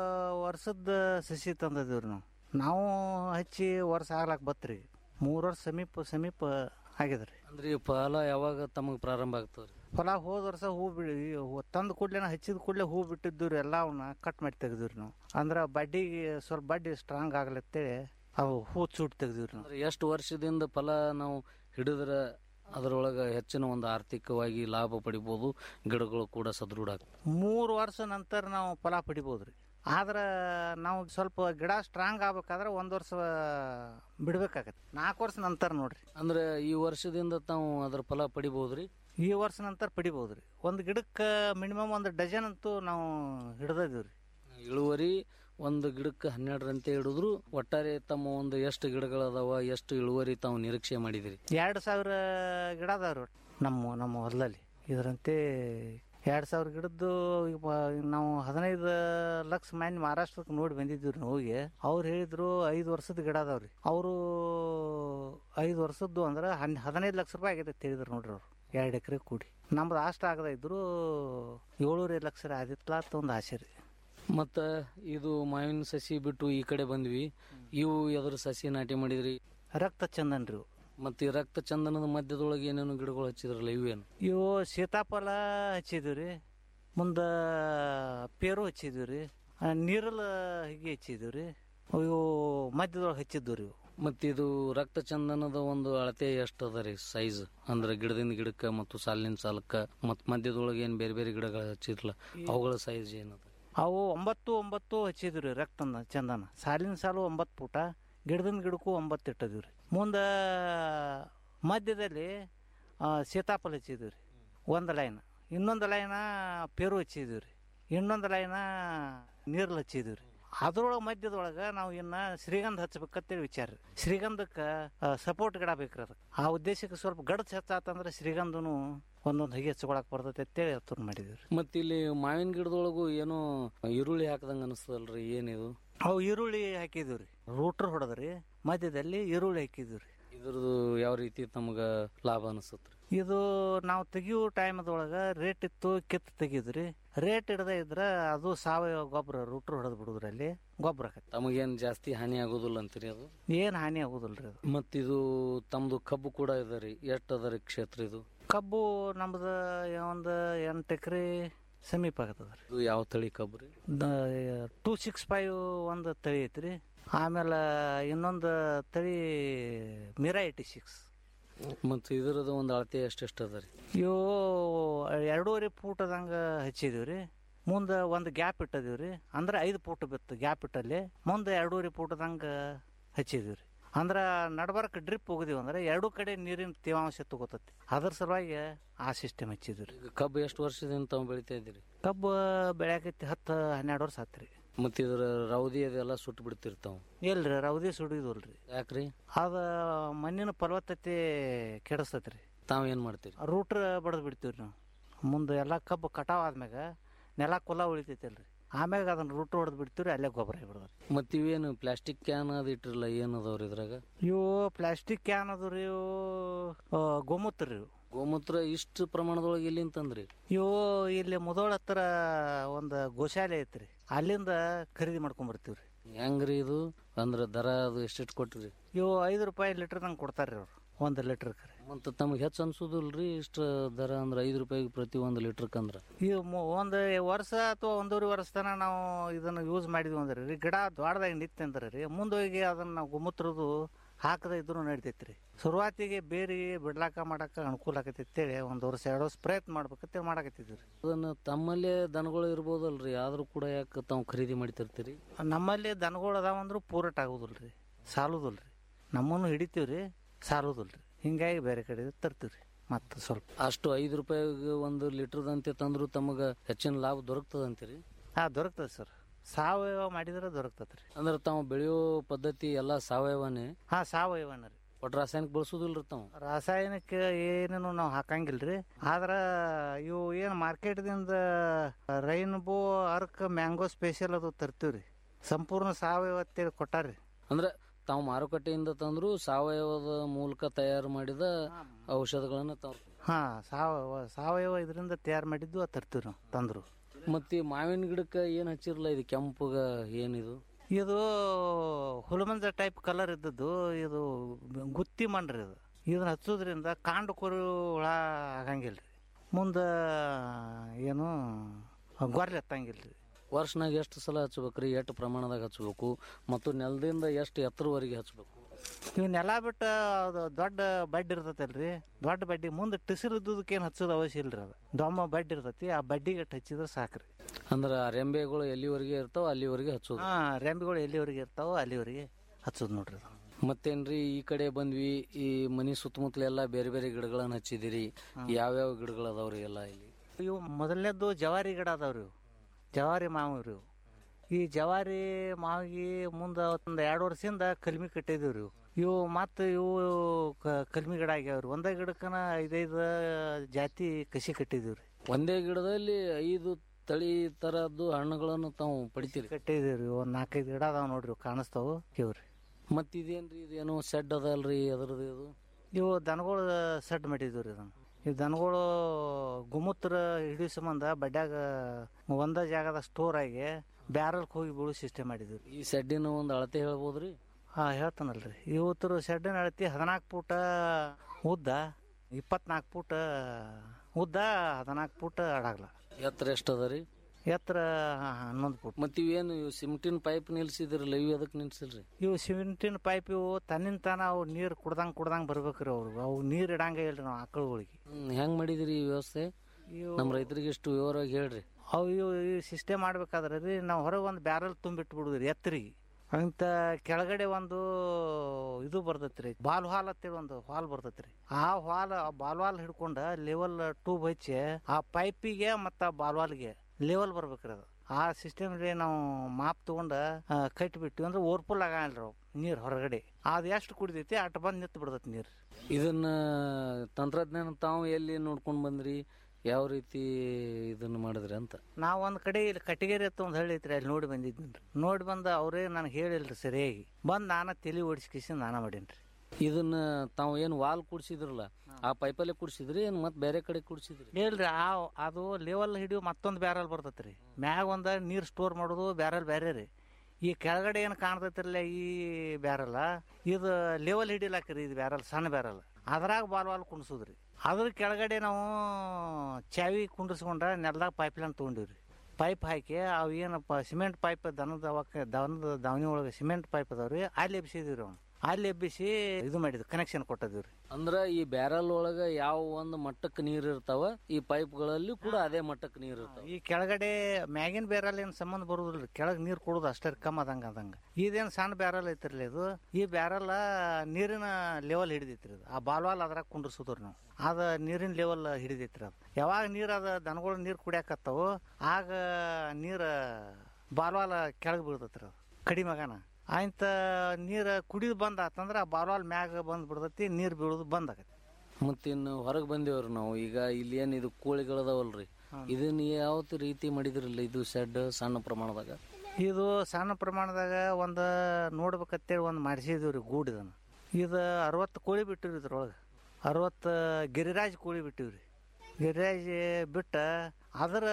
ವರ್ಷದ ಸಸಿ ತಂದಿದ್ದೀವಿ ನಾವು ನಾವು ಹಚ್ಚಿ ವರ್ಷ ಆಗ್ಲಾಕ್ ಬತ್ರಿ ಮೂರು ವರ್ಷ ಸಮೀಪ ಸಮೀಪ ಆಗಿದೆ ರೀ ಅಂದ್ರೆ ಈ ಫಲ ಯಾವಾಗ ತಮಗೆ ಪ್ರಾರಂಭ ಆಗ್ತದೆ ಫಲ ಹೋದ ವರ್ಷ ಹೂ ಬಿಡಿ ತಂದ ಕೂಡಲೇ ಹಚ್ಚಿದ ಕೂಡಲೇ ಹೂ ಬಿಟ್ಟಿದ್ದು ರೀ ಎಲ್ಲ ಅವನ್ನ ಕಟ್ ಮಾಡಿ ತೆಗ್ದಿವ್ರಿ ನಾವು ಅಂದ್ರೆ ಬಡ್ಡಿಗೆ ಸ್ವಲ್ಪ ಬಡ್ಡಿ ಸ್ಟ್ರಾಂಗ್ ಆಗ್ಲತ್ತೇಳಿ ಅವು ಹೂ ಚೂಟ್ ತೆಗ್ದಿವ್ರಿ ನಾವು ಅಂದ್ರೆ ಎಷ್ಟು ವರ್ಷದಿಂದ ಫಲ ನಾವು ಹಿಡಿದ್ರೆ ಅದರೊಳಗೆ ಹೆಚ್ಚಿನ ಒಂದು ಆರ್ಥಿಕವಾಗಿ ಲಾಭ ಪಡಿಬೋದು ಗಿಡಗಳು ಕೂಡ ಸದೃಢ ಆಗ್ತವೆ ಮೂರು ವರ್ಷ ನಂತರ ನಾವು ಫಲ ಪಡಿಬೋದು ರೀ ಆದ್ರೆ ನಾವು ಸ್ವಲ್ಪ ಗಿಡ ಸ್ಟ್ರಾಂಗ್ ಆಗ್ಬೇಕಾದ್ರೆ ಒಂದು ವರ್ಷ ಬಿಡ್ಬೇಕಾಗತ್ತೆ ನಾಲ್ಕು ವರ್ಷ ನಂತರ ನೋಡ್ರಿ ಅಂದ್ರೆ ಈ ವರ್ಷದಿಂದ ತಾವು ಅದರ ಫಲ ಪಡಿಬೋದ್ರಿ ಈ ವರ್ಷ ನಂತರ ಪಡಿಬೋದು ರೀ ಒಂದು ಗಿಡಕ್ಕೆ ಮಿನಿಮಮ್ ಒಂದು ಡಜನ್ ಅಂತೂ ನಾವು ಹಿಡ್ದಿದ್ದೀವಿ ರೀ ಇಳುವರಿ ಒಂದು ಗಿಡಕ್ಕೆ ಹನ್ನೆರಡರಂತೆ ಹಿಡಿದ್ರು ಒಟ್ಟಾರೆ ತಮ್ಮ ಒಂದು ಎಷ್ಟು ಗಿಡಗಳದಾವ ಎಷ್ಟು ಇಳುವರಿ ತಾವು ನಿರೀಕ್ಷೆ ಮಾಡಿದಿರಿ ಎರಡು ಸಾವಿರ ಗಿಡ ಅದಾವ್ರಿ ಒಟ್ಟು ನಮ್ಮ ನಮ್ಮ ಹೊಲದಲ್ಲಿ ಇದರಂತೆ ಎರಡು ಸಾವಿರ ಗಿಡದ್ದು ಈಗ ಪ- ನಾವು ಹದಿನೈದು ಲಕ್ಷ ಮ್ಯಾನ್ ಮಹಾರಾಷ್ಟ್ರಕ್ಕೆ ನೋಡಿ ಬಂದಿದ್ದೀವಿ ರೀ ಹೋಗಿ ಅವ್ರು ಹೇಳಿದ್ರು ಐದು ವರ್ಷದ ಗಿಡ ಅದಾವ್ರಿ ಅವರು ಐದು ವರ್ಷದ್ದು ಅಂದ್ರೆ ಹನ್ ಹದಿನೈದು ಲಕ್ಷ ರೂಪಾಯಿ ಆಗೈತೆ ಅಂತ ಹೇಳಿದ್ರು ನೋಡ್ರಿ ಅವ್ರು ಎರಡು ಎಕರೆ ಕೂಡಿ ನಮ್ದು ಅಷ್ಟು ಆಗದ ಇದ್ರು ಏಳೂವರೆ ಲಕ್ಷ ಆದಿತ್ಲ ಅಂತ ಒಂದು ಆಸೆ ರೀ ಮತ್ತು ಇದು ಮಾವಿನ ಸಸಿ ಬಿಟ್ಟು ಈ ಕಡೆ ಬಂದ್ವಿ ಇವು ಎದ್ರ ಸಸಿ ನಾಟಿ ಮಾಡಿದ್ರಿ ರಕ್ತ ಚಂದನ್ ರೀ ಮತ್ತು ಈ ರಕ್ತ ಚಂದನದ ಮಧ್ಯದೊಳಗೆ ಏನೇನು ಗಿಡಗಳು ಹಚ್ಚಿದ್ರಲ್ಲ ಇವೇನು ಇವು ಸೀತಾಫಲ ಹಚ್ಚಿದ್ವಿ ರೀ ಮುಂದೆ ಪೇರು ಹಚ್ಚಿದ್ವಿ ರೀ ನೀರಲ್ ಹೀಗೆ ಹಚ್ಚಿದ್ವಿ ರೀ ಇವು ಮಧ್ಯದೊಳಗೆ ಹಚ್ಚಿದ್ವು ರೀ ಇವು ಮತ್ತು ಇದು ರಕ್ತ ಚಂದನದ ಒಂದು ಅಳತೆ ಎಷ್ಟು ಅದ ರೀ ಸೈಜ್ ಅಂದ್ರೆ ಗಿಡದಿಂದ ಗಿಡಕ್ಕೆ ಮತ್ತು ಸಾಲಿನ ಸಾಲಕ್ಕೆ ಮತ್ತು ಮಧ್ಯದೊಳಗೆ ಏನು ಬೇರೆ ಬೇರೆ ಗಿಡಗಳು ಹಚ್ಚಿದ್ರಲ್ಲ ಅವುಗಳ ಸೈಜ್ ಏನದ ಅವು ಒಂಬತ್ತು ಒಂಬತ್ತು ಹಚ್ಚಿದ್ವಿ ರೀ ರಕ್ತನ ಚಂದನ ಸಾಲಿನ ಸಾಲು ಒಂಬತ್ತು ಪುಟ ಗಿಡದಿಂದ ಗಿಡಕ್ಕೂ ಒಂಬತ್ತು ಇಟ್ಟಿದ್ವಿ ರೀ ಮುಂದೆ ಮಧ್ಯದಲ್ಲಿ ಆ, ಸೀತಾಫಲ ಹಚ್ಚಿದ್ವಿ ರೀ ಒಂದು ಲೈನ್ ಇನ್ನೊಂದು ಲೈನ ಪೇರು ಹಚ್ಚಿದ್ವಿ ರೀ ಇನ್ನೊಂದು ಲೈನ ನೀರ್ಲು ಹಚ್ಚಿದ್ವಿ ರೀ ಅದ್ರೊಳಗೆ ಮಧ್ಯದೊಳಗೆ ನಾವು ಇನ್ನು ಶ್ರೀಗಂಧ ಹಚ್ಬೇಕಂತೇಳಿ ವಿಚಾರ ರೀ ಶ್ರೀಗಂಧಕ್ಕೆ ಸಪೋರ್ಟ್ ಗಿಡ ಬೇಕ್ರಿ ಅದಕ್ಕೆ ಆ ಉದ್ದೇಶಕ್ಕೆ ಸ್ವಲ್ಪ ಗಡಚ್ ಹಚ್ಚಾತಂದ್ರೆ ಶ್ರೀಗಂಧನು ಒಂದೊಂದು ಹಗೆ ಹಚ್ಕೊಳಕ್ ಬರ್ತೈತೆ ಅಂತೇಳಿ ಹತ್ತು ಮಾಡಿದ್ವಿ ರೀ ಮತ್ತು ಇಲ್ಲಿ ಮಾವಿನ ಗಿಡದೊಳಗೂ ಏನೋ ಈರುಳ್ಳಿ ಹಾಕ್ದಂಗೆ ಅನಿಸ್ತದಲ್ರಿ ಏನಿದು ಅವು ಈರುಳ್ಳಿ ಹಾಕಿದ್ವಿ ರೀ ರೂಟ್ರ್ ಹೊಡೆದ್ರಿ ಮಧ್ಯದಲ್ಲಿ ಈರುಳ್ಳಿ ಹಾಕಿದ್ವಿ ರೀ ಇದ್ರದ್ದು ಯಾವ ರೀತಿ ತಮಗೆ ಲಾಭ ಅನಿಸುತ್ತೆ ಇದು ನಾವು ತೆಗಿಯೋ ಟೈಮದೊಳಗೆ ರೇಟ್ ಇತ್ತು ಕಿತ್ತು ತೆಗಿದ್ರಿ ರೇಟ್ ಹಿಡ್ದ ಇದ್ರ ಅದು ಸಾವಯವ ಗೊಬ್ಬರ ರೂಟ್ರ್ ಹೊಡೆದ್ ಬಿಡುದ್ರಿ ಅಲ್ಲಿ ಗೊಬ್ಬರ ಆಕತಿ ತಮಗೇನು ಜಾಸ್ತಿ ಹಾನಿ ಆಗೋದಿಲ್ಲ ಅಂತೀರಿ ಅದು ಏನು ಹಾನಿ ಆಗುದಿಲ್ರಿ ಅದು ಮತ್ತಿದು ತಮ್ಮದು ಕಬ್ಬು ಕೂಡ ಇದೆ ರೀ ಎಷ್ಟು ಅದ ರೀ ಕ್ಷೇತ್ರ ಇದು ಕಬ್ಬು ನಮ್ದು ಒಂದು ಎಂಟು ಎಕರೆ ಸಮೀಪ ಆಗತ್ತದ ರೀ ಇದು ಯಾವ ತಳಿ ಕಬ್ಬು ರೀ ಟೂ ಸಿಕ್ಸ್ ಫೈವ್ ಒಂದು ತಳಿ ಐತ್ರಿ ಆಮೇಲೆ ಇನ್ನೊಂದು ತಳಿ ಮಿರಾ ಏಯ್ಟಿ ಸಿಕ್ಸ್ ಮತ್ತು ಇದರದ ಒಂದು ಅಳತೆ ಎಷ್ಟೆಷ್ಟು ಅದ ರೀ ಇವು ಎರಡೂವರೆ ಫೂಟದಂಗೆ ಹಚ್ಚಿದೀವಿ ರೀ ಮುಂದೆ ಒಂದು ಗ್ಯಾಪ್ ಇಟ್ಟದೀವಿ ರೀ ಅಂದ್ರೆ ಐದು ಫೂಟ್ ಬಿತ್ತು ಗ್ಯಾಪ್ ಇಟ್ಟಲ್ಲಿ ಮುಂದೆ ಎರಡೂವರೆ ಫೂಟದಂಗೆ ಹಚ್ಚಿದೀವಿ ರೀ ಅಂದ್ರೆ ನಡ್ಬರ್ಕ್ ಡ್ರಿಪ್ ಹೋಗಿದೀವಿ ಅಂದ್ರೆ ಎರಡೂ ಕಡೆ ನೀರಿನ ತೇವಾಂಶ ತಗೋತತಿ ಅದ್ರ ಸಲುವಾಗಿ ಆ ಸಿಸ್ಟಮ್ ಹಚ್ಚಿದ್ವಿ ರೀ ಈಗ ಕಬ್ಬು ಎಷ್ಟು ವರ್ಷದಿಂದ ತಾವು ಬೆಳಿತಾ ಇದ್ದೀರಿ ಕಬ್ಬು ಬೆಳ್ಯಾಕೈತಿ ಹತ್ತು ಹನ್ನೆರಡು ವರ್ಷ ಆತ್ರಿ ಮತ್ತು ಇದರ ರೌದಿ ಅದೆಲ್ಲ ಸುಟ್ಟು ಬಿಡ್ತಿರ್ತಾವ ಇಲ್ರಿ ರೌದಿ ಸುಡಿದಲ್ರಿ ಯಾಕ್ರಿ ಅದ ಮಣ್ಣಿನ ಫಲವತ್ತತೆ ಕೆಡಿಸ್ತೈತ್ರಿ ತಾವು ಏನು ಮಾಡ್ತೀರಿ ರೂಟ್ರ್ ಬಡ್ದು ಬಿಡ್ತೀವಿ ನಾವು ಮುಂದೆ ಎಲ್ಲ ಕಬ್ಬು ಕಟಾವ್ ಆದ್ಮ್ಯಾಗ ನೆಲ ಕುಲ ಉಳಿತೈತಲ್ರಿ ಆಮ್ಯಾಗ ಅದನ್ನ ರೂಟ್ರ್ ಹೊಡೆದು ಬಿಡ್ತೀವಿ ಅಲ್ಲೇ ಗೊಬ್ಬರ ಬಿಡೋದು ಮತ್ತು ಇವೇನು ಪ್ಲಾಸ್ಟಿಕ್ ಕ್ಯಾನ್ ಅದು ಇಟ್ಟಿರಲ್ಲ ಏನು ಅದಾವ್ರಿ ಇದ್ರಾಗ ಇವು ಪ್ಲಾಸ್ಟಿಕ್ ಕ್ಯಾನ್ ಅದು ರೀ ಇವು ಆ, ಗೋಮೂತ್ರ ರೀ ಇವು ಗೋಮೂತ್ರ ಇಷ್ಟು ಪ್ರಮಾಣದೊಳಗೆ ಎಲ್ಲಿಂದ ತಂದ್ರಿ ಇವು ಇಲ್ಲಿ ಮುದೋಳ ಹತ್ರ ಒಂದು ಗೋಶಾಲೆ ಐತ್ರಿ ಅಲ್ಲಿಂದ ಖರೀದಿ ಮಾಡ್ಕೊಂಡ್ ರೀ ಹೆಂಗ್ರಿ ಇದು ಅಂದ್ರೆ ದರ ಅದು ಎಷ್ಟೆಷ್ಟು ಕೊಟ್ರಿ ಇವು ಐದು ರೂಪಾಯಿ ಲೀಟರ್ದಂಗೆ ಕೊಡ್ತಾರ್ರಿ ಅವ್ರು ಒಂದು ಲೀಟರ್ ಕರೆ ಮತ್ತು ತಮಗೆ ಹೆಚ್ಚು ಅನ್ಸೋದಿಲ್ರಿ ಇಷ್ಟು ದರ ಅಂದ್ರೆ ಐದು ರೂಪಾಯಿಗೆ ಪ್ರತಿ ಒಂದು ಲೀಟ್ರಕ್ಕೆ ಅಂದ್ರೆ ಇವು ಮು- ಒಂದು ವರ್ಷ ಅಥವಾ ಒಂದೂವರೆ ವರ್ಷ ತನಕ ನಾವು ಇದನ್ನು ಯೂಸ್ ಮಾಡಿದ್ವಿ ಅಂದ್ರೆ ರೀ ಗಿಡ ದೊಡ್ಡದಾಗಿ ನಿಂತೆ ಅಂದ್ರೆ ರೀ ಮುಂದೆ ಹೋಗಿ ಅದನ್ನು ನಾವು ಗೊಮ್ಮತ್ರದು ಹಾಕದ ಇದ್ರು ನಡಿತೈತಿ ರೀ ಶುರುವಾತಿಗೆ ಬೇರೆ ಬಿಡ್ಲಾಕ ಮಾಡಾಕ ಅನುಕೂಲ ಆಕೈತಿ ಅಂತೇಳಿ ಒಂದು ವರ್ಷ ಎರಡು ವರ್ಷ ಪ್ರಯತ್ನ ಮಾಡ್ಬೇಕಂತೇಳಿ ಮಾಡಾಕತ್ತಿದ್ವಿ ರೀ ಅದನ್ನು ತಮ್ಮಲ್ಲೇ ದನಗಳು ಇರ್ಬೋದಲ್ರಿ ಆದರೂ ಕೂಡ ಯಾಕೆ ತಾವು ಖರೀದಿ ಮಾಡ್ತಿರ್ತೀರಿ ನಮ್ಮಲ್ಲಿ ದನಗಳು ಅದಾವಂದ್ರೂ ಪೂರಟ ಆಗುದಿಲ್ಲ ರೀ ಸಾಲುದಿಲ್ಲ ರೀ ನಮ್ಮನ್ನು ಹಿಡಿತೀವಿ ರೀ ಸಾಲುದಿಲ್ಲ ರೀ ಹಿಂಗಾಗಿ ಬೇರೆ ಕಡೆ ತರ್ತೀವಿ ರೀ ಮತ್ತು ಸ್ವಲ್ಪ ಅಷ್ಟು ಐದು ರೂಪಾಯಿಗೆ ಒಂದು ಲೀಟ್ರದಂತೆ ತಂದ್ರು ತಮಗೆ ಹೆಚ್ಚಿನ ಲಾಭ ದೊರಕ್ತದಂತೀರಿ ಹಾಂ ದೊರಕ್ತದೆ ಸರ್ ಸಾವಯವ ಮಾಡಿದ್ರೆ ದೊರಕ್ತದೆ ರೀ ಅಂದ್ರೆ ತಾವು ಬೆಳೆಯೋ ಪದ್ಧತಿ ಎಲ್ಲ ಸಾವಯವನೇ ಹಾಂ ಸಾವಯವನ ರೀ ಒಟ್ಟು ರಾಸಾಯನಿಕ ಬಳಸೋದಿಲ್ರಿ ತಾವು ರಾಸಾಯನಿಕ ಏನೇನು ನಾವು ಹಾಕಂಗಿಲ್ಲ ರೀ ಆದ್ರೆ ಇವು ಏನು ಮಾರ್ಕೆಟ್ದಿಂದ ರೈನ್ಬೋ ಅರ್ಕ್ ಮ್ಯಾಂಗೋ ಸ್ಪೆಷಲ್ ಅದು ತರ್ತೀವಿ ರೀ ಸಂಪೂರ್ಣ ಸಾವಯವ ಅಂತೇಳಿ ಕೊಟ್ಟಾರ್ರಿ ಅಂದ್ರೆ ತಾವು ಮಾರುಕಟ್ಟೆಯಿಂದ ತಂದ್ರು ಸಾವಯವದ ಮೂಲಕ ತಯಾರು ಮಾಡಿದ ಔಷಧಗಳನ್ನು ತಾವು ಹಾಂ ಸಾವಯವ ಸಾವಯವ ಇದರಿಂದ ತಯಾರು ಮಾಡಿದ್ದು ಅದು ತರ್ತೀವಿ ನಾವು ತಂದರು ಮತ್ತೆ ಈ ಮಾವಿನ ಗಿಡಕ್ಕೆ ಏನು ಹಚ್ಚಿರಲ್ಲ ಇದು ಕೆಂಪಗ ಏನಿದು ಇದು ಹುಲಮಂಜ ಟೈಪ್ ಕಲರ್ ಇದ್ದದ್ದು ಇದು ಗುತ್ತಿ ಮಣ್ರಿ ಇದು ಇದನ್ನ ಹಚ್ಚೋದ್ರಿಂದ ಕಾಂಡ ಕೊರು ಹುಳ ಆಗಂಗಿಲ್ಲ ರೀ ಮುಂದೆ ಏನು ಗೊರ್ಲೆ ಎತ್ತಂಗಿಲ್ಲ ರೀ ವರ್ಷನಾಗ ಎಷ್ಟು ಸಲ ಹಚ್ಬೇಕ್ರಿ ಎಷ್ಟು ಪ್ರಮಾಣದಾಗ ಹಚ್ಬೇಕು ಮತ್ತು ನೆಲದಿಂದ ಎಷ್ಟು ಎತ್ತರವರೆಗೆ ಹಚ್ಬೇಕು ಇವು ನೆಲ ಬಿಟ್ಟು ಅದು ದೊಡ್ಡ ಬಡ್ಡಿ ಇರ್ತೈತಲ್ರಿ ದೊಡ್ಡ ಬಡ್ಡಿ ಮುಂದೆ ಟಿಸಿಲ್ ಇದ್ದದಕ್ಕೆ ಏನು ಹಚ್ಚೋದು ಅವಶ್ಯ ಇಲ್ರಿ ಅದು ದೊಮ್ಮ ಬಡ್ಡಿ ಇರ್ತೈತಿ ಆ ಬಡ್ಡಿಗೆ ಅಷ್ಟ್ ಹಚ್ಚಿದ್ರೆ ಸಾಕ್ರಿ ಅಂದ್ರೆ ಆ ರೆಂಬೆಗಳು ಎಲ್ಲಿವರೆಗೆ ಇರ್ತಾವ ಅಲ್ಲಿವರೆಗೆ ಹಚ್ಚೋದು ಹಾ ರೆಂಬೆಗಳು ಎಲ್ಲಿವರೆಗೆ ಇರ್ತಾವೋ ಅಲ್ಲಿವರೆಗೆ ಹಚ್ಚೋದು ನೋಡ್ರಿ ಅದು. ಮತ್ತೇನ್ರಿ ಈ ಕಡೆ ಬಂದ್ವಿ ಈ ಮನಿ ಸುತ್ತಮುತ್ತಲೆಲ್ಲ ಬೇರೆ ಬೇರೆ ಗಿಡಗಳನ್ನ ಹಚ್ಚಿದಿರಿ ಯಾವ್ಯಾವ ಗಿಡಗಳು ಅದಾವ್ರಿ ಎಲ್ಲ ಇಲ್ಲಿ ಇವು ಮೊದಲನೇದ್ದು ಜವಾರಿ ಗಿಡ ಅದಾವ್ರಿ ಇವು ಜವಾರಿ ಮಾವು ಇವು ಈ ಜವಾರಿ ಮಾವಿಗೆ ಮುಂದೆ ಒಂದು ಎರಡು ವರ್ಷದಿಂದ ಕಲ್ಮಿ ಕಟ್ಟಿದೀವಿ ರೀ ಇವು ಇವು ಮತ್ತು ಇವು ಕ- ಕಲ್ಮಿ ಗಿಡ ಆಗ್ಯಾವ್ರಿ ಒಂದೇ ಗಿಡಕ್ಕನ ಐದೈದು ಜಾತಿ ಕಸಿ ಕಟ್ಟಿದೀವಿ ರೀ ಒಂದೇ ಗಿಡದಲ್ಲಿ ಐದು ತಳಿ ತರದ್ದು ಹಣ್ಣುಗಳನ್ನು ತಾವು ಪಡಿತೀರಿ ಕಟ್ಟಿದೀವ್ರಿ ಒಂದ್ ನಾಲ್ಕೈದು ಗಿಡ ಅದಾವ ನೋಡ್ರಿ ಕಾಣಿಸ್ತಾವು ಇವ್ರಿ ಮತ್ ಇದೇನ್ರಿ ಇದೇನೋ ಶೆಡ್ ಅದಲ್ರಿ ಅದ್ರದ್ದು ಇದು ಇವು ದನಗಳು ಸೆಡ್ ಮಾಡಿದ್ವಿ ರೀ ಇದನ್ನ ಈ ದನಗಳು ಗುಮೂತ್ರ ಹಿಡಿಯೋ ಸಂಬಂಧ ಬಡ್ಯಾಗ ಒಂದ ಜಾಗದ ಸ್ಟೋರ್ ಆಗಿ ಬ್ಯಾರಲ್ಗೆ ಹೋಗಿ ಬೀಳೋ ಸಿಸ್ಟಮ್ ಮಾಡಿದ್ವಿ ಈ ಶೆಡ್ಡಿನ ಒಂದು ಅಳತೆ ಹೇಳ್ಬೋದ್ರಿ ಹಾ ಹೇಳ್ತಾನಲ್ರಿ ಇವತ್ತರ ಶೆಡ್ಡಿನ ಅಳತಿ ಹದಿನಾಲ್ಕು ಫೂಟ ಉದ್ದ ಇಪ್ಪತ್ನಾಲ್ಕು ಫೂಟ ಉದ್ದ ಹದಿನಾಲ್ಕು ಫೂಟ ಅಡಾಗ್ಲ ಎತ್ತರ ಎಷ್ಟು ಅದ ರೀ ಎತ್ತರ ಹನ್ನೊಂದು ಫೂಟ್ ಮತ್ ಇವೇನು ಇವು ಸಿಮೆಂಟಿನ ಪೈಪ್ ನಿಲ್ಸಿದ್ರಲ್ಲ ಇವು ಅದಕ್ಕೆ ನಿಲ್ಸಿಲ್ರಿ ಇವು ಸಿಮೆಂಟಿನ ಪೈಪ್ ಇವು ತನ್ನಿಂದ ತಾನ ಅವು ನೀರು ಕುಡ್ದಂಗೆ ಕುಡ್ದಂಗೆ ಬರ್ಬೇಕ್ರಿ ಅವ್ರು ಅವು ನೀರು ಇಡಂಗ ಇಲ್ರಿ ನಾವು ಆಕಳುಗಳಿಗೆ ಹ್ಮ್, ಹೆಂಗ್ ಮಾಡಿದಿರಿ ಈ ವ್ಯವಸ್ಥೆ ನಮ್ಮ ರೈತರಿಗೆ ಇಷ್ಟು ವಿವರವಾಗಿ ಹೇಳ್ರಿ ಅವು ಇವು ಈ ಸಿಸ್ಟಮ್ ಮಾಡ್ಬೇಕಾದ್ರೆ ರೀ ನಾವು ಹೊರಗೆ ಒಂದು ಬ್ಯಾರಲ್ ತುಂಬಿಟ್ಟು ಬಿಡುದ್ರಿ ಎತ್ತರಿಗೆ ಅಂತ ಕೆಳಗಡೆ ಒಂದು ಇದು ಬರ್ತೈತಿ ರೀ ಬಾಲ್ ಹಾಲ್ ಅಂತೇಳಿ ಒಂದು ಹಾಲ್ ಬರ್ತೈತಿ ರೀ ಆ ಹಾಲ್ ಆ ಬಾಲ್ ಹಾಲ್ ಹಿಡ್ಕೊಂಡ ಲೆವೆಲ್ ಟ್ಯೂಬ್ ಹಚ್ಚಿ ಆ ಪೈಪಿಗೆ ಮತ್ತು ಆ ಬಾಲ್ ಹಾಲ್ಗೆ ಲೆವೆಲ್ ಬರ್ಬೇಕ್ರಿ ಅದು ಆ ಸಿಸ್ಟಮ್ ರೀ ನಾವು ಮಾಪ್ ತಗೊಂಡ ಆ, ಕಟ್ಟಿಬಿಟ್ಟಿವಿ ಅಂದ್ರೆ ಓರ್ಪುಲ್ ಆಗಲ್ಲ ಅವು ನೀರು ಹೊರಗಡೆ ಅದು ಎಷ್ಟು ಕುಡಿದೈತಿ ಅಷ್ಟು ಬಂದು ನಿಂತು ಬಿಡ್ತೈತಿ ನೀರು ಇದನ್ನ ತಂತ್ರಜ್ಞಾನ ತಾವು ಎಲ್ಲಿ ನೋಡ್ಕೊಂಡ್ ಬಂದ್ರಿ ಯಾವ ರೀತಿ ಇದನ್ನ ಮಾಡಿದ್ರಿ ಅಂತ ನಾವು ಒಂದು ಕಡೆ ಇಲ್ಲಿ ಕಟ್ಟಿಗೆರೆ ಅಂತ ಒಂದು ಹಳ್ಳಿ ಐತ್ರಿ ಅಲ್ಲಿ ನೋಡಿ ಬಂದಿದ್ದೀನಿ ನೋಡಿ ಬಂದು ಅವರೇ ನನಗೆ ಹೇಳಿಲ್ರಿ ಸರಿಯಾಗಿ ಬಂದು ನಾನು ತಲೆ ಓಡಿಸ್ಕಿಸಿ ನಾನು ಮಾಡೀನಿ ಇದನ್ನ ತಾವು ಏನು ವಾಲ್ ಕುಡ್ಸಿದ್ರಲ್ಲ ಆ ಪೈಪಲ್ಲೇ ಕುಡ್ಸಿದ್ರಿ ಏನ್ ಮತ್ ಬೇರೆ ಕಡೆ ಕುಡ್ಸಿದ್ರಿ ಇಲ್ರಿ ಆ ಅದು ಲೆವೆಲ್ ಹಿಡಿಯೋ ಮತ್ತೊಂದು ಬ್ಯಾರಲ್ ಬರ್ತೈತಿ ರೀ ಮ್ಯಾಗ ಒಂದು ನೀರು ಸ್ಟೋರ್ ಮಾಡೋದು ಬ್ಯಾರಲ್ ಬೇರೆ ರೀ ಈ ಕೆಳಗಡೆ ಏನು ಕಾಣ್ತೈತಿರಲ್ಲ ಈ ಬ್ಯಾರಲ್ಲ ಇದು ಲೆವೆಲ್ ಹಿಡಿಲಾಕ್ರಿ ಇದು ಬ್ಯಾರಲ್ ಸಣ್ಣ ಬ್ಯಾರಲ್ ಅದ್ರಾಗ ಬಾಲ್ ಬಾಲ್ ಕುಣಿಸೋದ್ರಿ ಅದ್ರ ಕೆಳಗಡೆ ನಾವು ಚಾವಿ ಕುಂಡ್ರಿಸ್ಕೊಂಡ ನೆಲದಾಗ ಪೈಪ್ ಲೈನ್ ತೊಗೊಂಡಿವ್ರಿ ಪೈಪ್ ಹಾಕಿ ಅವು ಏನಪ್ಪ ಸಿಮೆಂಟ್ ಪೈಪ್ ದನದ ಅವಕ್ಕೆ ದನದ ದಾವಣಿ ಒಳಗೆ ಸಿಮೆಂಟ್ ಪೈಪ್ ಅದಾವ್ರಿ ಅಲ್ಲಿ ಎಬ್ಸಿದೀವಿ ರೀ ಅವ್ನು ಅಲ್ಲಿ ಎಬ್ಬಿಸಿ ಇದು ಮಾಡಿದ್ವಿ ಕನೆಕ್ಷನ್ ಕೊಟ್ಟಿದ್ದೀವಿ ರೀ ಅಂದ್ರ ಈ ಬ್ಯಾರಲ್ ಒಳಗ ಯಾವ ಒಂದು ಮಟ್ಟಕ್ಕೆ ನೀರ್ ಇರ್ತಾವ ಈ ಪೈಪ್ಗಳಲ್ಲಿ ಕೂಡ ಅದೇ ಮಟ್ಟಕ್ಕೆ ನೀರ್ ಇರ್ತಾವ ಈ ಕೆಳಗಡೆ ಮ್ಯಾಗಿನ ಬ್ಯಾರಲ್ ಏನು ಸಂಬಂಧ ಬರುದಿಲ್ಲ ಕೆಳಗೆ ನೀರು ಕೊಡೋದು ಅಷ್ಟೇ ಕಮ್ಮಿ ಅದಂಗ ಅದಂಗ ಇದೇನು ಸಣ್ಣ ಬ್ಯಾರಲ್ ಐತಿರ್ಲಿ ಇದು ಈ ಬ್ಯಾರಲ್ ನೀರಿನ ಲೆವೆಲ್ ಹಿಡಿದೈತ್ರಿ ಇದು ಆ ಬಾಲ್ವಾಲ್ ಅದ್ರಾಗ ಕುಂಡ್ರಿಸೋದ್ರಿ ನಾವು ಅದ ನೀರಿನ ಲೆವೆಲ್ ಹಿಡಿದೈತ್ರಿ ಅದು ಯಾವಾಗ ನೀರು ಅದ ದನಗಳು ನೀರು ಕುಡಿಯಾಕತ್ತಾವು ಆಗ ನೀರು ಬಾಲ್ವಾಲ್ ಕೆಳಗೆ ಬೀಳ್ತೈತ್ರಿ ಅದು ಕಡಿಮೆ ಆಗನ ಆಯ್ತ ನೀರು ಕುಡಿದು ಬಂದ್ ಆತಂದ್ರ ಆ ಬಾಲ್ವಾಲ್ ಮ್ಯಾಗ ಬಂದ್ ಬಿಡ್ತೈತಿ ನೀರು ಬೀಳೋದು ಬಂದ್ ಆಗೈತಿ ಮತ್ತಿನ್ನು ಹೊರಗೆ ಬಂದೇವ್ರಿ ನಾವು ಈಗ ಇಲ್ಲಿ ಏನ್ ಇದು ಕೋಳಿಗಳದಾವಲ್ರಿ ಇದನ್ನ ಯಾವ ರೀತಿ ಮಾಡಿದ್ರಲ್ಲ ಇದು ಶೆಡ್ ಸಣ್ಣ ಪ್ರಮಾಣದಾಗ ಇದು ಸಣ್ಣ ಪ್ರಮಾಣದಾಗ ಒಂದು ನೋಡ್ಬೇಕಂತೇಳಿ ಒಂದು ಮಾಡಿಸಿದೀವಿ ರೀ ಗೂಡು ಇದನ್ನು ಇದು ಅರವತ್ತು ಕೋಳಿ ಬಿಟ್ಟಿವ್ರಿ ಇದ್ರೊಳಗೆ ಅರವತ್ತು ಗಿರಿರಾಜ್ ಕೋಳಿ ಬಿಟ್ಟಿವ್ರಿ ಗಿರಿರಾಜ್ ಬಿಟ್ಟ ಅದರ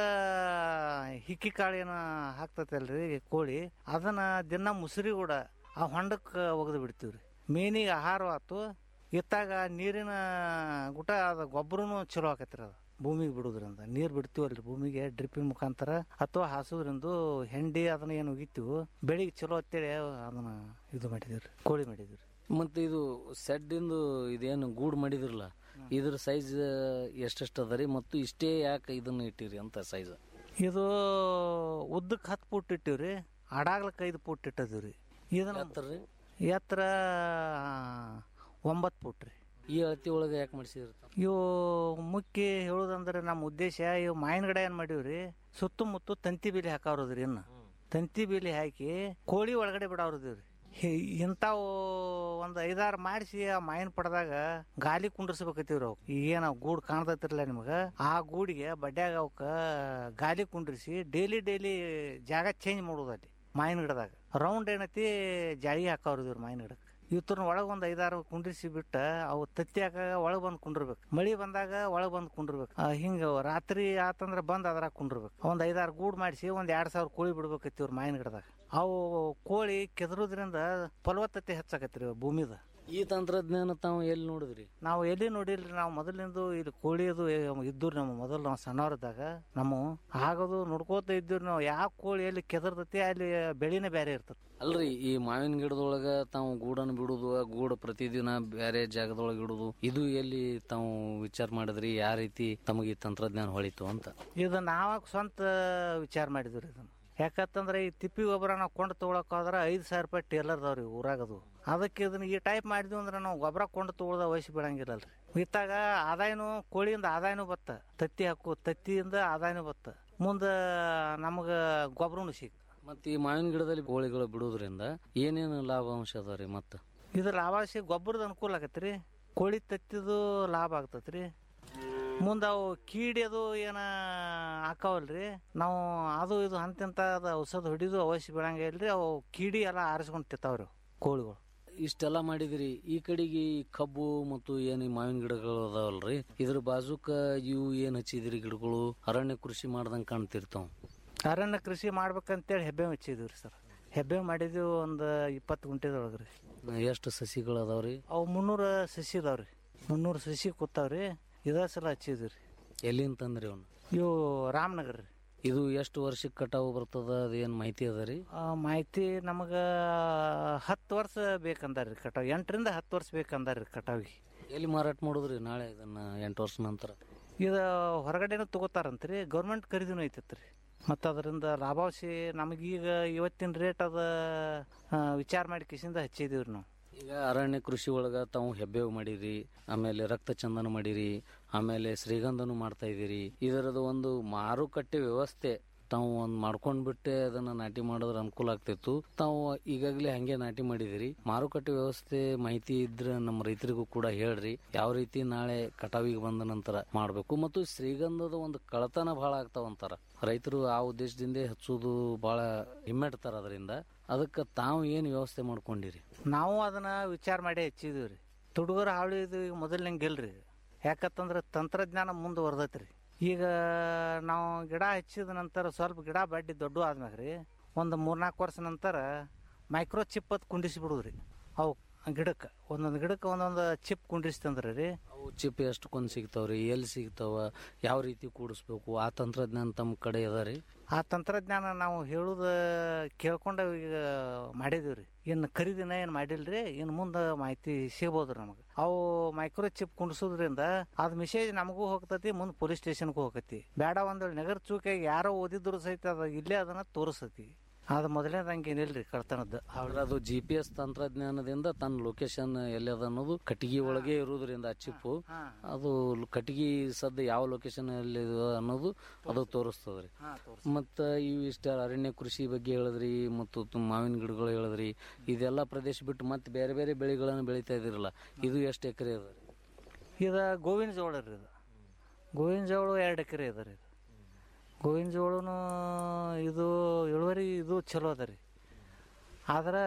ಹಿಕ್ಕಿ ಕಾಳು ಏನು ಹಾಕ್ತೈತಲ್ರಿ ಕೋಳಿ ಅದನ್ನ ದಿನ ಮುಸುರಿ ಕೂಡ ಆ ಹೊಂಡಕ್ಕೆ ಒಗೆದು ಬಿಡ್ತೀವ್ರಿ ಮೇನಿಗೆ ಆಹಾರ ಆತು ಇತ್ತಾಗ ನೀರಿನ ಗುಟ ಅದು ಗೊಬ್ಬರನು ಚಲೋ ಆಕತ್ರಿ ಅದು ಭೂಮಿಗೆ ಬಿಡೋದ್ರಿಂದ ನೀರು ಬಿಡ್ತೀವಲ್ರಿ ಭೂಮಿಗೆ ಡ್ರಿಪ್ಪಿನ ಮುಖಾಂತರ ಅಥವಾ ಹಾಸೋದ್ರಿಂದ ಹೆಂಡಿ ಅದನ್ನ ಏನು ಒಗಿತೀವಿ ಬೆಳಿಗ್ಗೆ ಚಲೋ ಅಂತೇಳಿ ಅದನ್ನ ಇದು ಮಾಡಿದಿವ್ರಿ ಕೋಳಿ ಮಾಡಿದಿವ್ರಿ ಮತ್ತೆ ಇದು ಸೆಡ್ ಇಂದು ಇದೇನು ಗೂಡ್ ಮಾಡಿದ್ರಲ್ಲ ಇದ್ರ ಸೈಜ್ ಎಷ್ಟೆಷ್ಟು ಅದ ರೀ ಮತ್ತು ಇಷ್ಟೇ ಯಾಕೆ ಇದನ್ನ ಇಟ್ಟಿರಿ ಅಂತ ಸೈಜ್ ಇದು ಉದ್ದಕ್ಕೆ ಹತ್ತು ಫುಟ್ ಇಟ್ಟಿವ್ರಿ ಅಡಾಗ್ಲಕ್ಕೆ ಐದು ಫುಟ್ ಇಟ್ಟದಿವ್ರಿ ಇದನ್ನ ಎತ್ತರ ಒಂಬತ್ತು ಫುಟ್ ರೀ ಈ ಅಳತಿ ಒಳಗೆ ಯಾಕೆ ಮಾಡಿಸಿದ್ರಿ ಇವು ಮುಖ್ಯ ಹೇಳೋದಂದ್ರೆ ನಮ್ಮ ಉದ್ದೇಶ ಇವು ಮಾವಿನ ಗಿಡ ಏನು ಮಾಡೀವ್ರಿ ಸುತ್ತಮುತ್ತ ತಂತಿ ಬೇಲಿ ಹಾಕಾವ್ರದ್ರಿ ಇನ್ನು ತಂತಿ ಬೇಲಿ ಹಾಕಿ ಕೋಳಿ ಒಳಗಡೆ ಬಿಡಾವ್ರದಿವ್ರಿ ಇಂಥವು ಒಂದು ಐದಾರು ಮಾಡಿಸಿ ಆ ಮಾವಿನ ಪಡೆದಾಗ ಗಾಲಿ ಕುಂಡ್ರಿಸ್ಬೇಕತ್ತೀವ್ರಿ ಅವು ಏನು ಗೂಡು ಕಾಣ್ತೈತಿರಲ್ಲ ನಿಮಗೆ ಆ ಗೂಡಿಗೆ ಬಡ್ಯಾಗ ಅವಕ್ಕ ಗಾಲಿ ಕುಂಡ್ರಿಸಿ ಡೈಲಿ ಡೈಲಿ ಜಾಗ ಚೇಂಜ್ ಮಾಡೋದು ಅಲ್ಲಿ ಮಾವಿನ ಗಿಡದಾಗ ರೌಂಡ್ ಏನೈತಿ ಜಾಳಿ ಹಾಕಾವ್ರದಿವ್ರಿ ಮಾವಿನ ಗಿಡಕ್ಕೆ ಇವತ್ತನ್ನ ಒಳಗೆ ಒಂದು ಐದಾರು ಕುಂಡ್ರಿಸಿ ಬಿಟ್ಟ ಅವು ತತ್ತಿ ಹಾಕಾಗ ಒಳಗೆ ಬಂದು ಕುಂಡಿರ್ಬೇಕು ಮಳಿ ಬಂದಾಗ ಒಳಗೆ ಬಂದು ಕುಂಡಿರ್ಬೇಕು ಆ, ಹಿಂಗ ರಾತ್ರಿ ಆತಂದ್ರೆ ಬಂದು ಅದ್ರಾಗ ಕುಂಡಿರ್ಬೇಕು ಒಂದು ಐದಾರು ಗೂಡು ಮಾಡಿಸಿ ಒಂದು ಎರಡು ಸಾವಿರ ಕೋಳಿ ಬಿಡ್ಬೇಕೈತಿ ಇವ್ರ ಮಾವಿನ ಗಿಡದಾಗ ಅವು ಕೋಳಿ ಕೆದರೋದ್ರಿಂದ ಫಲವತ್ತತೆ ಹೆಚ್ಚಾಕತ್ರಿ ಭೂಮಿದ ಈ ತಂತ್ರಜ್ಞಾನ ತಾವು ಎಲ್ಲಿ ನೋಡಿದ್ರಿ ನಾವು ಎಲ್ಲಿ ನೋಡಿಲ್ರಿ ನಾವು ಮೊದಲಿಂದು ಇಲ್ಲಿ ಕೋಳಿದು ಇದ್ದೂರಿ ನಮ್ಮ ಮೊದಲು ನಾವು ಸಣ್ಣವ್ರದಾಗ ನಮ್ಮ ಆಗೋದು ನೋಡ್ಕೋತ ಇದ್ದೀವಿ ನಾವು ಯಾವ ಕೋಳಿ ಎಲ್ಲಿ ಕೆದರ್ತೈತಿ ಅಲ್ಲಿ ಬೆಳಿನೇ ಬೇರೆ ಇರ್ತದೆ ಅಲ್ರಿ ಈ ಮಾವಿನ ಗಿಡದೊಳಗ ತಾವು ಗೂಡನ್ನು ಬಿಡುದು ಆ ಗೂಡು ಪ್ರತಿದಿನ ಬೇರೆ ಜಾಗದೊಳಗೆ ಇಡುದು ಇದು ಎಲ್ಲಿ ತಾವು ವಿಚಾರ ಮಾಡಿದ್ರಿ ಯಾವ ರೀತಿ ತಮಗೆ ಈ ತಂತ್ರಜ್ಞಾನ ಹೊಳಿತು ಅಂತ ಇದು ನಾವ ಸ್ವಂತ ವಿಚಾರ ಮಾಡಿದ್ವಿ ಇದನ್ನ ಯಾಕಂತಂದ್ರೆ ಈ ತಿಪ್ಪಿ ಗೊಬ್ಬರ ನಾವು ಕೊಂಡು ತೊಗೊಳಕ್ ಹೋದ್ರೆ ಐದು ಸಾವಿರ ರೂಪಾಯಿ ಟೇಲರ್ದವ್ರಿ ಊರಾಗದು ಅದಕ್ಕೆ ಇದನ್ನ ಈ ಟೈಪ್ ಮಾಡಿದ್ವಿ ಅಂದ್ರೆ ನಾವು ಗೊಬ್ಬರ ಕೊಂಡು ತೊಗೊಳ್ದ ವಯಸ್ಸು ಬೀಳಂಗಿಲ್ಲಲ್ರಿ ಇತ್ತಾಗ ಆದಾಯನು ಕೋಳಿಯಿಂದ ಆದಾಯನು ಬತ್ತ ತತ್ತಿ ಹಾಕು ತತ್ತಿಯಿಂದ ಆದಾಯನು ಬತ್ತ ಮುಂದೆ ನಮಗೆ ಗೊಬ್ಬರನು ಸಿಕ್ ಮತ್ತೆ ಈ ಮಾವಿನ ಗಿಡದಲ್ಲಿ ಕೋಳಿಗಳು ಬಿಡುವುದರಿಂದ ಏನೇನು ಲಾಭಾಂಶ ಅದ ರೀ ಮತ್ತೆ ಇದು ಲಾಭಾಂಶ ಗೊಬ್ಬರದ ಅನುಕೂಲ ಆಗತ್ರಿ ಕೋಳಿ ತತ್ತಿದು ಲಾಭ ಆಗ್ತತ್ರಿ ಮುಂದೆ ಅವು ಕೀಡಿ ಅದು ಏನ ಹಾಕಾವಲ್ರಿ ನಾವು ಅದು ಇದು ಅಂತಿಂತ ಔಷಧ ಹೊಡಿದು ಅವಶ್ಯ ಬೀಳಂಗ ಇಲ್ರಿ ಅವು ಕೀಡಿ ಎಲ್ಲ ಆರಿಸ್ಕೊಂಡು ತಿಂತಾವ್ರಿ ಅವು ಕೋಳಿಗಳು ಇಷ್ಟೆಲ್ಲ ಮಾಡಿದಿರಿ ಈ ಕಡೆಗೆ ಈ ಕಬ್ಬು ಮತ್ತು ಏನ್ ಈ ಮಾವಿನ ಗಿಡಗಳು ಅದಾವಲ್ರಿ ಇದ್ರ ಬಾಜುಕ ಇವು ಏನ್ ಹಚ್ಚಿದಿರಿ ಗಿಡಗಳು ಅರಣ್ಯ ಕೃಷಿ ಮಾಡ್ದಂಗ ಕಾಣ್ತಿರ್ತಾವ ಅರಣ್ಯ ಕೃಷಿ ಮಾಡ್ಬೇಕಂತೇಳಿ ಹೆಬ್ಬೆ ಹಚ್ಚಿದ್ವಿ ಸರ್ ಹೆಬ್ಬೆ ಮಾಡಿದ್ವಿ ಒಂದು ಇಪ್ಪತ್ತು ಗುಂಟೆದೊಳಗೆ ರೀ ಎಷ್ಟು ಸಸಿಗಳು ಅದಾವ್ರಿ ಅವು ಮುನ್ನೂರು ಸಸಿ ಇದಾವ್ರಿ ಮುನ್ನೂರು ಸಸಿ ಕೂತಾವ್ರಿ ಇದ ಸಲ ಹಚ್ಚಿದ್ವಿ ರೀ ಎಲ್ಲಿಂದ ತಂದ್ರಿ ಅವನು ಇವು ರಾಮನಗರ ರೀ ಇದು ಎಷ್ಟು ವರ್ಷಕ್ಕೆ ಕಟಾವು ಬರ್ತದ ಅದೇನ್ ಮಾಹಿತಿ ಅದ ರೀ ಆ, ಮಾಹಿತಿ ನಮಗೆ ಹತ್ತು ವರ್ಷ ಬೇಕಂದಾರ್ರಿ ಕಟಾವ್ ಎಂಟರಿಂದ ಹತ್ತು ವರ್ಷ ಬೇಕಂದಾರ್ರಿ ಕಟಾವಿಗೆ ಎಲ್ಲಿ ಮಾರಾಟ ಮಾಡುದ್ರಿ ನಾಳೆ ಇದನ್ನ ಎಂಟು ವರ್ಷ ನಂತರ ಇದು ಹೊರಗಡೆನೂ ತಗೋತಾರಂತ್ರಿ ಗೌರ್ಮೆಂಟ್ ಖರೀದಿನೂ ಐತತ್ರಿ ಮತ್ತು ಅದರಿಂದ ಲಾಭಾಂಶ ನಮಗೀಗ ಇವತ್ತಿನ ರೇಟ್ ಅದ ಆ, ವಿಚಾರ ಮಾಡಿ ಕಿಸಿಂದ ಹಚ್ಚಿದೀವಿ ನಾವು ಈಗ ಅರಣ್ಯ ಕೃಷಿ ಒಳಗ ತಾವು ಹೆಬ್ಬೇವು ಮಾಡಿರಿ ಆಮೇಲೆ ರಕ್ತ ಚಂದನ ಮಾಡಿರಿ ಆಮೇಲೆ ಶ್ರೀಗಂಧನು ಮಾಡ್ತಾ ಇದೀರಿ ಇದರದ್ದು ಒಂದು ಮಾರುಕಟ್ಟೆ ವ್ಯವಸ್ಥೆ ತಾವು ಒಂದು ಮಾಡ್ಕೊಂಡ್ ಬಿಟ್ಟೆ ಅದನ್ನ ನಾಟಿ ಮಾಡಿದ್ರೆ ಅನುಕೂಲ ಆಗ್ತಿತ್ತು ತಾವು ಈಗಾಗಲೇ ಹಂಗೆ ನಾಟಿ ಮಾಡಿದಿರಿ ಮಾರುಕಟ್ಟೆ ವ್ಯವಸ್ಥೆ ಮಾಹಿತಿ ಇದ್ರೆ ನಮ್ಮ ರೈತರಿಗೂ ಕೂಡ ಹೇಳ್ರಿ ಯಾವ ರೀತಿ ನಾಳೆ ಕಟಾವಿಗೆ ಬಂದ ನಂತರ ಮಾಡಬೇಕು ಮತ್ತು ಶ್ರೀಗಂಧದ ಒಂದು ಕಳತನ ಬಹಳ ಆಗ್ತಾವಂತಾರ ರೈತರು ಆ ಉದ್ದೇಶದಿಂದ ಹಚ್ಚೋದು ಬಹಳ ಹಿಮ್ಮೆಟ್ತಾರ ಅದರಿಂದ ಅದಕ್ಕೆ ತಾವು ಏನು ವ್ಯವಸ್ಥೆ ಮಾಡ್ಕೊಂಡಿರಿ ನಾವು ಅದನ್ನ ವಿಚಾರ ಮಾಡಿ ಹಚ್ಚಿದೀವಿ ರೀ ತುಡುಗರ ಹಾವಳಿ ಇದು ಈಗ ಮೊದಲಿನಂಗೆ ಇಲ್ರಿ ಯಾಕತ್ತಂದ್ರೆ ತಂತ್ರಜ್ಞಾನ ಮುಂದುವರ್ದೈತೆ ರೀ ಈಗ ನಾವು ಗಿಡ ಹಚ್ಚಿದ ನಂತರ ಸ್ವಲ್ಪ ಗಿಡ ಬಡ್ಡಿ ದೊಡ್ಡ ಆದ್ಮ್ಯಾಗ ರೀ ಒಂದು ಮೂರ್ನಾಲ್ಕು ವರ್ಷ ನಂತರ ಮೈಕ್ರೋ ಚಿಪ್ ಅದು ಕುಂಡಿಸಿ ಬಿಡುದ್ರಿ ಅವು ಗಿಡಕ್ಕೆ ಒಂದೊಂದು ಗಿಡಕ್ಕೆ ಒಂದೊಂದು ಚಿಪ್ ಕುಂಡಿಸ್ತಂದ್ರೆ ರೀ ಅವು ಚಿಪ್ ಎಷ್ಟಕ್ಕೊಂದು ಸಿಗ್ತಾವ್ರಿ ಎಲ್ಲಿ ಸಿಗ್ತಾವ ಯಾವ ರೀತಿ ಕೂಡಿಸ್ಬೇಕು ಆ ತಂತ್ರಜ್ಞಾನ ತಮ್ಮ ಕಡೆ ಅದ ರೀ ಆ ತಂತ್ರಜ್ಞಾನ ನಾವು ಹೇಳುದ ಕೇಳ್ಕೊಂಡು ಈಗ ಮಾಡಿದೀವಿ ರೀ ಇನ್ನು ಖರೀದಿನ ಏನು ಮಾಡಿಲ್ರಿ ಇನ್ನು ಮುಂದೆ ಮಾಹಿತಿ ಸಿಗ್ಬೋದು ನಮಗೆ ಅವು ಮೈಕ್ರೋ ಚಿಪ್ ಕುಣಿಸೋದ್ರಿಂದ ಅದ್ ಮೆಸೇಜ್ ನಮಗೂ ಹೋಗ್ತತಿ ಮುಂದೆ ಪೊಲೀಸ್ ಸ್ಟೇಷನ್ಗೂ ಹೋಗತಿ ಬೇಡ ಒಂದು ವೇಳೆ ನಗರ ಚೂಕಾಗಿ ಯಾರೋ ಓದಿದ್ರು ಸಹಿತ ಅದ ಇಲ್ಲೇ ಅದನ್ನ ತೋರಿಸ್ತತಿ ಅದು ಮೊದಲನೇದಂಗೆ ಏನಿಲ್ರಿ ಕಳ್ತನದ್ದು ಆದ್ರೆ ಅದು ಜಿ ಪಿ ಎಸ್ ತಂತ್ರಜ್ಞಾನದಿಂದ ತನ್ನ ಲೊಕೇಶನ್ ಎಲ್ಲಿ ಅದ ಅನ್ನೋದು ಕಟ್ಟಿಗೆ ಒಳಗೆ ಇರುವುದರಿಂದ ಆ ಚಿಪ್ಪು ಅದು ಕಟ್ಟಿಗೆ ಸದ್ದ ಯಾವ ಲೊಕೇಶನ್ ಅಲ್ಲಿ ಇದೆ ಅನ್ನೋದು ಅದು ತೋರಿಸ್ತದ್ರಿ ಮತ್ತ ಇವು ಇಷ್ಟ ಅರಣ್ಯ ಕೃಷಿ ಬಗ್ಗೆ ಹೇಳಿದ್ರಿ ಮತ್ತು ತು- ಮಾವಿನ ಗಿಡಗಳು ಹೇಳಿದ್ರಿ ಇದೆಲ್ಲ ಪ್ರದೇಶ ಬಿಟ್ಟು ಮತ್ತೆ ಬೇರೆ ಬೇರೆ ಬೆಳೆಗಳನ್ನು ಬೆಳಿತಾ ಇದಿರಲ್ಲ ಇದು ಎಷ್ಟು ಎಕರೆ ಅದ ರೀ ಇದು ಗೋವಿನ ಜೋಳ ರೀ ಇದು ಗೋವಿನ ಜೋಳ ಎರಡು ಎಕರೆ ಅದ ರೀ ಇದು ಗೋವಿನ ಜೋಳನು ಇದು ಇಳುವರಿ ಇದು ಚಲೋ ಅದ ರೀ ಆದ್ರೆ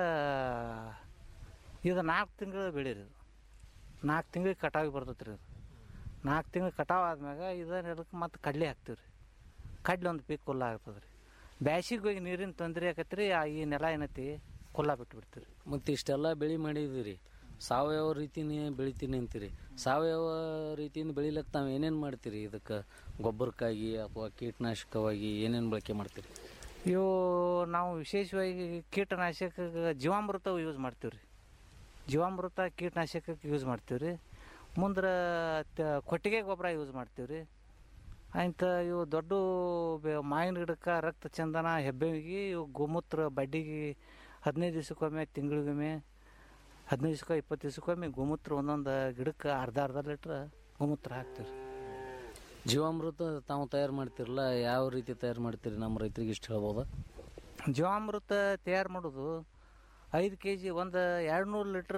ಇದು ನಾಲ್ಕು ತಿಂಗಳು ಬೆಳೀರಿ ಇದು ನಾಲ್ಕು ತಿಂಗಳಿಗೆ ಕಟಾವಿಗೆ ಬರ್ತೈತೆ ರೀ ಇದು ನಾಲ್ಕು ತಿಂಗಳು ಕಟಾವು ಆದ್ಮ್ಯಾಗ ಇದು ನೆಲಕ್ಕೆ ಮತ್ತೆ ಕಡ್ಲೆ ಹಾಕ್ತೀವಿ ರೀ ಕಡ್ಲೆ ಒಂದು ಪೀಕ್ ಕುಲ್ಲ ಆಗ್ತದೆ ರೀ ಬ್ಯಾಸಿಗೆ ಹೋಗಿ ನೀರಿನ ತೊಂದರೆ ಆಕತ್ರಿ ರೀ ಆ ಈ ನೆಲ ಏನೈತಿ ಕುಲ್ಲ ಬಿಟ್ಟು ಬಿಡ್ತೀವಿ ಮತ್ತೆ ಇಷ್ಟೆಲ್ಲ ಬೆಳೆ ಮಾಡಿದಿರಿ ಸಾವಯವ ರೀತಿನೇ ಬೆಳಿತೀನಿ ಅಂತೀರಿ ಸಾವಯವ ರೀತಿಯಿಂದ ಬೆಳಿಲಕ್ಕೆ ತಾವು ಏನೇನು ಮಾಡ್ತೀರಿ ಇದಕ್ಕೆ ಗೊಬ್ಬರಕ್ಕಾಗಿ ಅಥವಾ ಕೀಟನಾಶಕವಾಗಿ ಏನೇನು ಬಳಕೆ ಮಾಡ್ತೀರಿ ಇವು ನಾವು ವಿಶೇಷವಾಗಿ ಕೀಟನಾಶಕ ಜೀವಾಮೃತ ಯೂಸ್ ಮಾಡ್ತೀವಿ ರೀ ಜೀವಾಮೃತ ಕೀಟನಾಶಕಕ್ಕೆ ಯೂಸ್ ಮಾಡ್ತೀವಿ ರೀ ಮುಂದ್ರ ತ- ಕೊಟ್ಟಿಗೆ ಗೊಬ್ಬರ ಯೂಸ್ ಮಾಡ್ತೀವಿ ರೀ ಆಯ್ತ ಇವು ದೊಡ್ಡ ಬೆ- ಮಾವಿನ ಗಿಡಕ್ಕೆ ರಕ್ತ ಚಂದನ ಹೆಬ್ಬೇವಿಗೆ ಇವು ಗೋಮೂತ್ರ ಬಡ್ಡಿಗೆ ಹದಿನೈದು ದಿವ್ಸಕ್ಕೊಮ್ಮೆ ತಿಂಗಳಿಗೊಮ್ಮೆ ಹದಿನೈದು ದಿವ್ಸಕ್ಕೆ ಇಪ್ಪತ್ತು ದಿವ್ಸಕ್ಕೊಮ್ಮೆ ಗೋಮೂತ್ರ ಒಂದೊಂದು ಗಿಡಕ್ಕೆ ಅರ್ಧ ಅರ್ಧ ಲೀಟ್ರ್ ಗೋಮೂತ್ರ ಹಾಕ್ತೀವಿ ರೀ ಜೀವಾಮೃತ ತಾವು ತಯಾರು ಮಾಡ್ತಿರಲ್ಲ ಯಾವ ರೀತಿ ತಯಾರು ಮಾಡ್ತೀರಿ ನಮ್ಮ ರೈತರಿಗೆ ಇಷ್ಟು ಹೇಳ್ಬೋದಾ ಜೀವಾಮೃತ ತಯಾರು ಮಾಡೋದು ಐದು ಕೆ ಜಿ ಒಂದು ಎರಡು ನೂರು ಲೀಟ್ರ್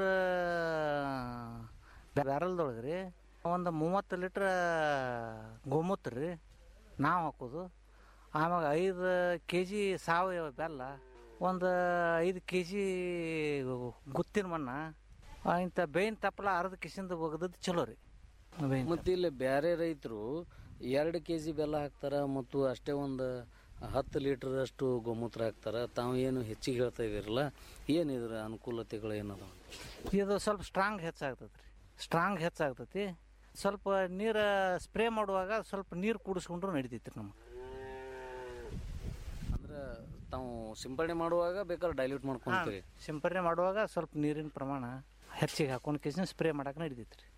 ಬ್ಯಾರಲ್ದೊಳಗೆ ರೀ ಒಂದು ಮೂವತ್ತು ಲೀಟ್ರ್ ಗೋಮೂತ್ರ ರೀ ನಾವು ಹಾಕೋದು ಆಮ್ಯಾಗ ಐದು ಕೆ ಜಿ ಸಾವಯವ ಬೆಲ್ಲ ಒಂದು ಐದು ಕೆ ಜಿ ಗುತ್ತಿನ ಮಣ್ಣ ಇಂಥ ಬೇವಿನ ತಪ್ಪಲ ಅರ್ಧ ಕಿಸಿಂದ ಒಗದದ್ದು ಚಲೋ ರೀ ಬೇವಿನ ಮತ್ತೆ ಇಲ್ಲಿ ಬೇರೆ ರೈತರು ಎರಡು ಕೆ ಜಿ ಬೆಲ್ಲ ಹಾಕ್ತಾರ ಮತ್ತು ಅಷ್ಟೇ ಒಂದು ಹತ್ತು ಲೀಟರ್ ಅಷ್ಟು ಗೋಮೂತ್ರ ಹಾಕ್ತಾರ ತಾವು ಏನು ಹೆಚ್ಚಿಗೆ ಹೇಳ್ತಾ ಇದೀರಲ್ಲ ಏನಿದ್ರ ಅನುಕೂಲತೆಗಳು ಏನದ ಇದು ಸ್ವಲ್ಪ ಸ್ಟ್ರಾಂಗ್ ಹೆಚ್ಚಾಗ್ತದೆ ರೀ ಸ್ಟ್ರಾಂಗ್ ಹೆಚ್ಚಾಗ್ತೈತಿ ಸ್ವಲ್ಪ ನೀರು ಸ್ಪ್ರೇ ಮಾಡುವಾಗ ಸ್ವಲ್ಪ ನೀರು ಕೂಡಿಸ್ಕೊಂಡ್ರು ನಡಿತೈತಿ ರೀ ನಮ್ಗೆ ಅಂದ್ರೆ ತಾವು ಸಿಂಪಡಣೆ ಮಾಡುವಾಗ ಬೇಕಾದ್ರೆ ಡೈಲ್ಯೂಟ್ ಮಾಡ್ಕೊಂತೀರಿ ಸಿಂಪರಣೆ ಮಾಡುವಾಗ ಸ್ವಲ್ಪ ನೀರಿನ ಪ್ರಮಾಣ ಹೆಚ್ಚಿಗೆ ಹಾಕೊಂಡು ಕೇಸಿನ ಸ್ಪ್ರೇ ಮಾಡಕ್ಕೆ ನಡಿತೈತಿ ರೀ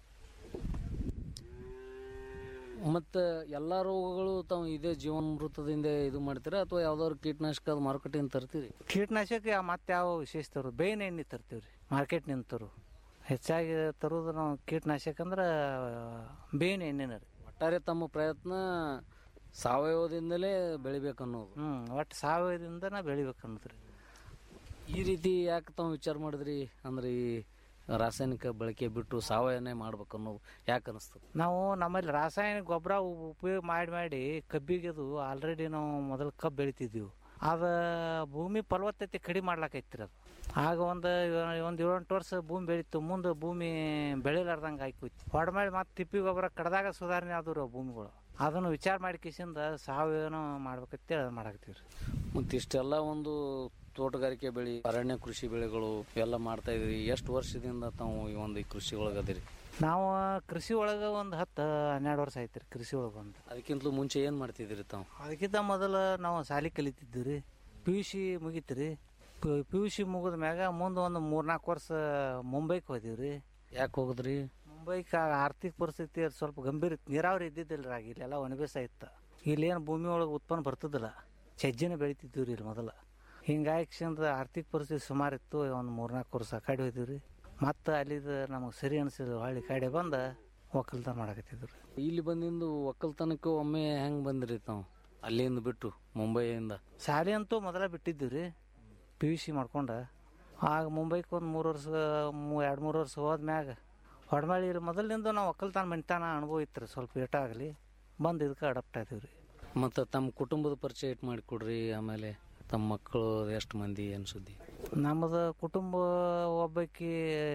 ಮತ್ತು ಎಲ್ಲ ರೋಗಗಳು ತಾವು ಇದೇ ಜೀವಾಮೃತದಿಂದ ಇದು ಮಾಡ್ತೀರಾ ಅಥವಾ ಯಾವ್ದಾದ್ರು ಕೀಟನಾಶಕ ಅದು ಮಾರುಕಟ್ಟೆಯಿಂದ ತರ್ತೀರಿ ಕೀಟನಾಶಕ ಮತ್ತೆ ಯಾವ ವಿಶೇಷ ತರು ಬೇವಿನ ಎಣ್ಣೆ ತರ್ತೀವಿ ರೀ ಮಾರ್ಕೆಟ್ನಿಂದ ತರು ಹೆಚ್ಚಾಗಿ ತರೋದು ನಾವು ಕೀಟನಾಶಕ ಅಂದ್ರೆ ಬೇವಿನ ಎಣ್ಣೆನ ರೀ ಒಟ್ಟಾರೆ ತಮ್ಮ ಪ್ರಯತ್ನ ಸಾವಯವದಿಂದಲೇ ಬೆಳಿಬೇಕು ಅನ್ನೋದು ಹ್ಞೂ ಒಟ್ಟು ಸಾವಯವದಿಂದನೇ ಬೆಳಿಬೇಕು ಅನ್ನೋದು ರೀ ಈ ರೀತಿ ಯಾಕೆ ತಾವು ವಿಚಾರ ಮಾಡಿದ್ರಿ ಅಂದ್ರೆ ಈ ರಾಸಾಯನಿಕ ಬಳಕೆ ಬಿಟ್ಟು ಸಾವಯವನೇ ಮಾಡ್ಬೇಕು ಅನ್ನೋದು ಯಾಕೆ ಅನಿಸ್ತದೆ ನಾವು ನಮ್ಮಲ್ಲಿ ರಾಸಾಯನಿಕ ಗೊಬ್ಬರ ಉಪಯೋಗ ಮಾಡಿ ಮಾಡಿ ಕಬ್ಬಿಗೆ ಅದು ಆಲ್ರೆಡಿ ನಾವು ಮೊದಲು ಕಬ್ಬು ಬೆಳಿತಿದ್ದೀವಿ ಅದು ಭೂಮಿ ಫಲವತ್ತತೆ ಕಡಿಮೆ ಮಾಡ್ಲಾಕೈತ್ರಿ ಅದು ಆಗ ಒಂದು ಒಂದು ಏಳೆಂಟು ವರ್ಷ ಭೂಮಿ ಬೆಳೀತು ಮುಂದೆ ಭೂಮಿ ಬೆಳಿಲಾರ್ದಂಗೆ ಆಯ್ಕೋಯ್ತು ಹೊಡೆಮಾಡಿ ಮತ್ತೆ ತಿಪ್ಪಿ ಗೊಬ್ಬರ ಕಡ್ದಾಗ ಸುಧಾರಣೆ ಆದವು ರೀ ಭೂಮಿಗಳು ಅದನ್ನು ವಿಚಾರ ಮಾಡಿ ಕಿಸಿಂದ ಸಾವಯವನ ಮಾಡ್ಬೇಕಂತೇಳಿ ಅದು ಮಾಡಾಕತ್ತೀವಿ ರೀ ಮತ್ತು ಇಷ್ಟೆಲ್ಲ ಒಂದು ತೋಟಗಾರಿಕೆ ಬೆಳೆ ಅರಣ್ಯ ಕೃಷಿ ಬೆಳೆಗಳು ಎಲ್ಲ ಮಾಡ್ತಾ ಇದ್ರಿ ಎಷ್ಟು ವರ್ಷದಿಂದ ತಾವು ಈ ಒಂದು ಈ ಕೃಷಿ ಒಳಗದಿರಿ ನಾವು ಕೃಷಿ ಒಳಗೆ ಒಂದು ಹತ್ತು ಹನ್ನೆರಡು ವರ್ಷ ಆಯ್ತು ರೀ ಕೃಷಿ ಒಳಗೆ ಒಂದು ಅದಕ್ಕಿಂತಲೂ ಮುಂಚೆ ಏನು ಮಾಡ್ತಿದ್ರಿ ತಾವು ಅದಕ್ಕಿಂತ ಮೊದಲು ನಾವು ಶಾಲೆ ಕಲಿತಿದ್ವಿ ರೀ ಪಿ ಯು ಸಿ ಮುಗೀತು ರೀ ಪಿ ಯು ಸಿ ಮುಗಿದ ಮ್ಯಾಗ ಮುಂದೆ ಒಂದು ಮೂರ್ನಾಲ್ಕು ವರ್ಷ ಮುಂಬೈಗೆ ಹೋದೀವಿ ರೀ ಯಾಕೆ ಹೋಗಿದ್ರಿ ಮುಂಬೈಗೆ ಆರ್ಥಿಕ ಪರಿಸ್ಥಿತಿ ಅದು ಸ್ವಲ್ಪ ಗಂಭೀರ ಇತ್ತು ನೀರಾವರಿ ಇದ್ದಿದ್ದಿಲ್ಲ ರಾಗ ಇಲ್ಲೆಲ್ಲ ಒಣಬೇಸ ಇತ್ತು ಇಲ್ಲೇನು ಭೂಮಿ ಒಳಗೆ ಉತ್ಪನ್ನ ಬರ್ತಿದ್ದಿಲ್ಲ ಸಜ್ಜಿನ ಬೆಳಿತಿದ್ವಿ ರೀ ಇಲ್ಲಿ ಮೊದಲು ಹಿಂಗಾಗಿ ಕ್ಷಣದ ಆರ್ಥಿಕ ಪರಿಸ್ಥಿತಿ ಸುಮಾರು ಇತ್ತು ಒಂದು ಮೂರ್ನಾಲ್ಕು ವರ್ಷ ಆ ಕಡೆ ಹೋಯ್ತೀವಿ ರೀ ಮತ್ತು ಅಲ್ಲಿದು ನಮಗೆ ಸರಿ ಅನಿಸಿದ ಹಳ್ಳಿ ಕಡೆ ಬಂದು ಒಕ್ಕಲ್ತನ ಮಾಡಕತ್ತಿದ್ರು ರೀ ಇಲ್ಲಿ ಬಂದಿಂದು ಒಕ್ಕಲ್ತನಕ್ಕೆ ಒಮ್ಮೆ ಹೆಂಗೆ ಬಂದ್ರಿ ತಾವು ಅಲ್ಲಿಂದ ಬಿಟ್ಟು ಮುಂಬೈಯಿಂದ ಶಾಲೆ ಅಂತೂ ಮೊದಲ ಬಿಟ್ಟಿದ್ದೀವಿ ರೀ ಪಿ ಯು ಸಿ ಮಾಡ್ಕೊಂಡು ಆಗ ಮುಂಬೈಗೆ ಒಂದು ಮೂರು ವರ್ಷ ಮೂ ಎರಡು ಮೂರು ವರ್ಷ ಹೋದ್ಮ್ಯಾಗ ಹೊಡ್ಮಾಳಿ ಮೊದಲಿನಿಂದ ನಾವು ಒಕ್ಕಲ್ತನ ಮನಿತನ ಅನುಭವ ಇತ್ತು ರೀ ಸ್ವಲ್ಪ ಏಟ ಆಗಲಿ ಬಂದು ಇದಕ್ಕೆ ಅಡಾಪ್ಟ್ ಆದೀವಿ ರೀ ಮತ್ತು ತಮ್ಮ ಕುಟುಂಬದ ಪರಿಚಯ ಇಟ್ಟು ಮಾಡಿಕೊಡ್ರಿ ಆಮೇಲೆ ತಮ್ಮ ಮಕ್ಕಳು ಎಷ್ಟು ಮಂದಿ ಏನು ಸುದ್ದಿ ನಮ್ಮದು ಕುಟುಂಬ ಒಬ್ಬಾಕಿ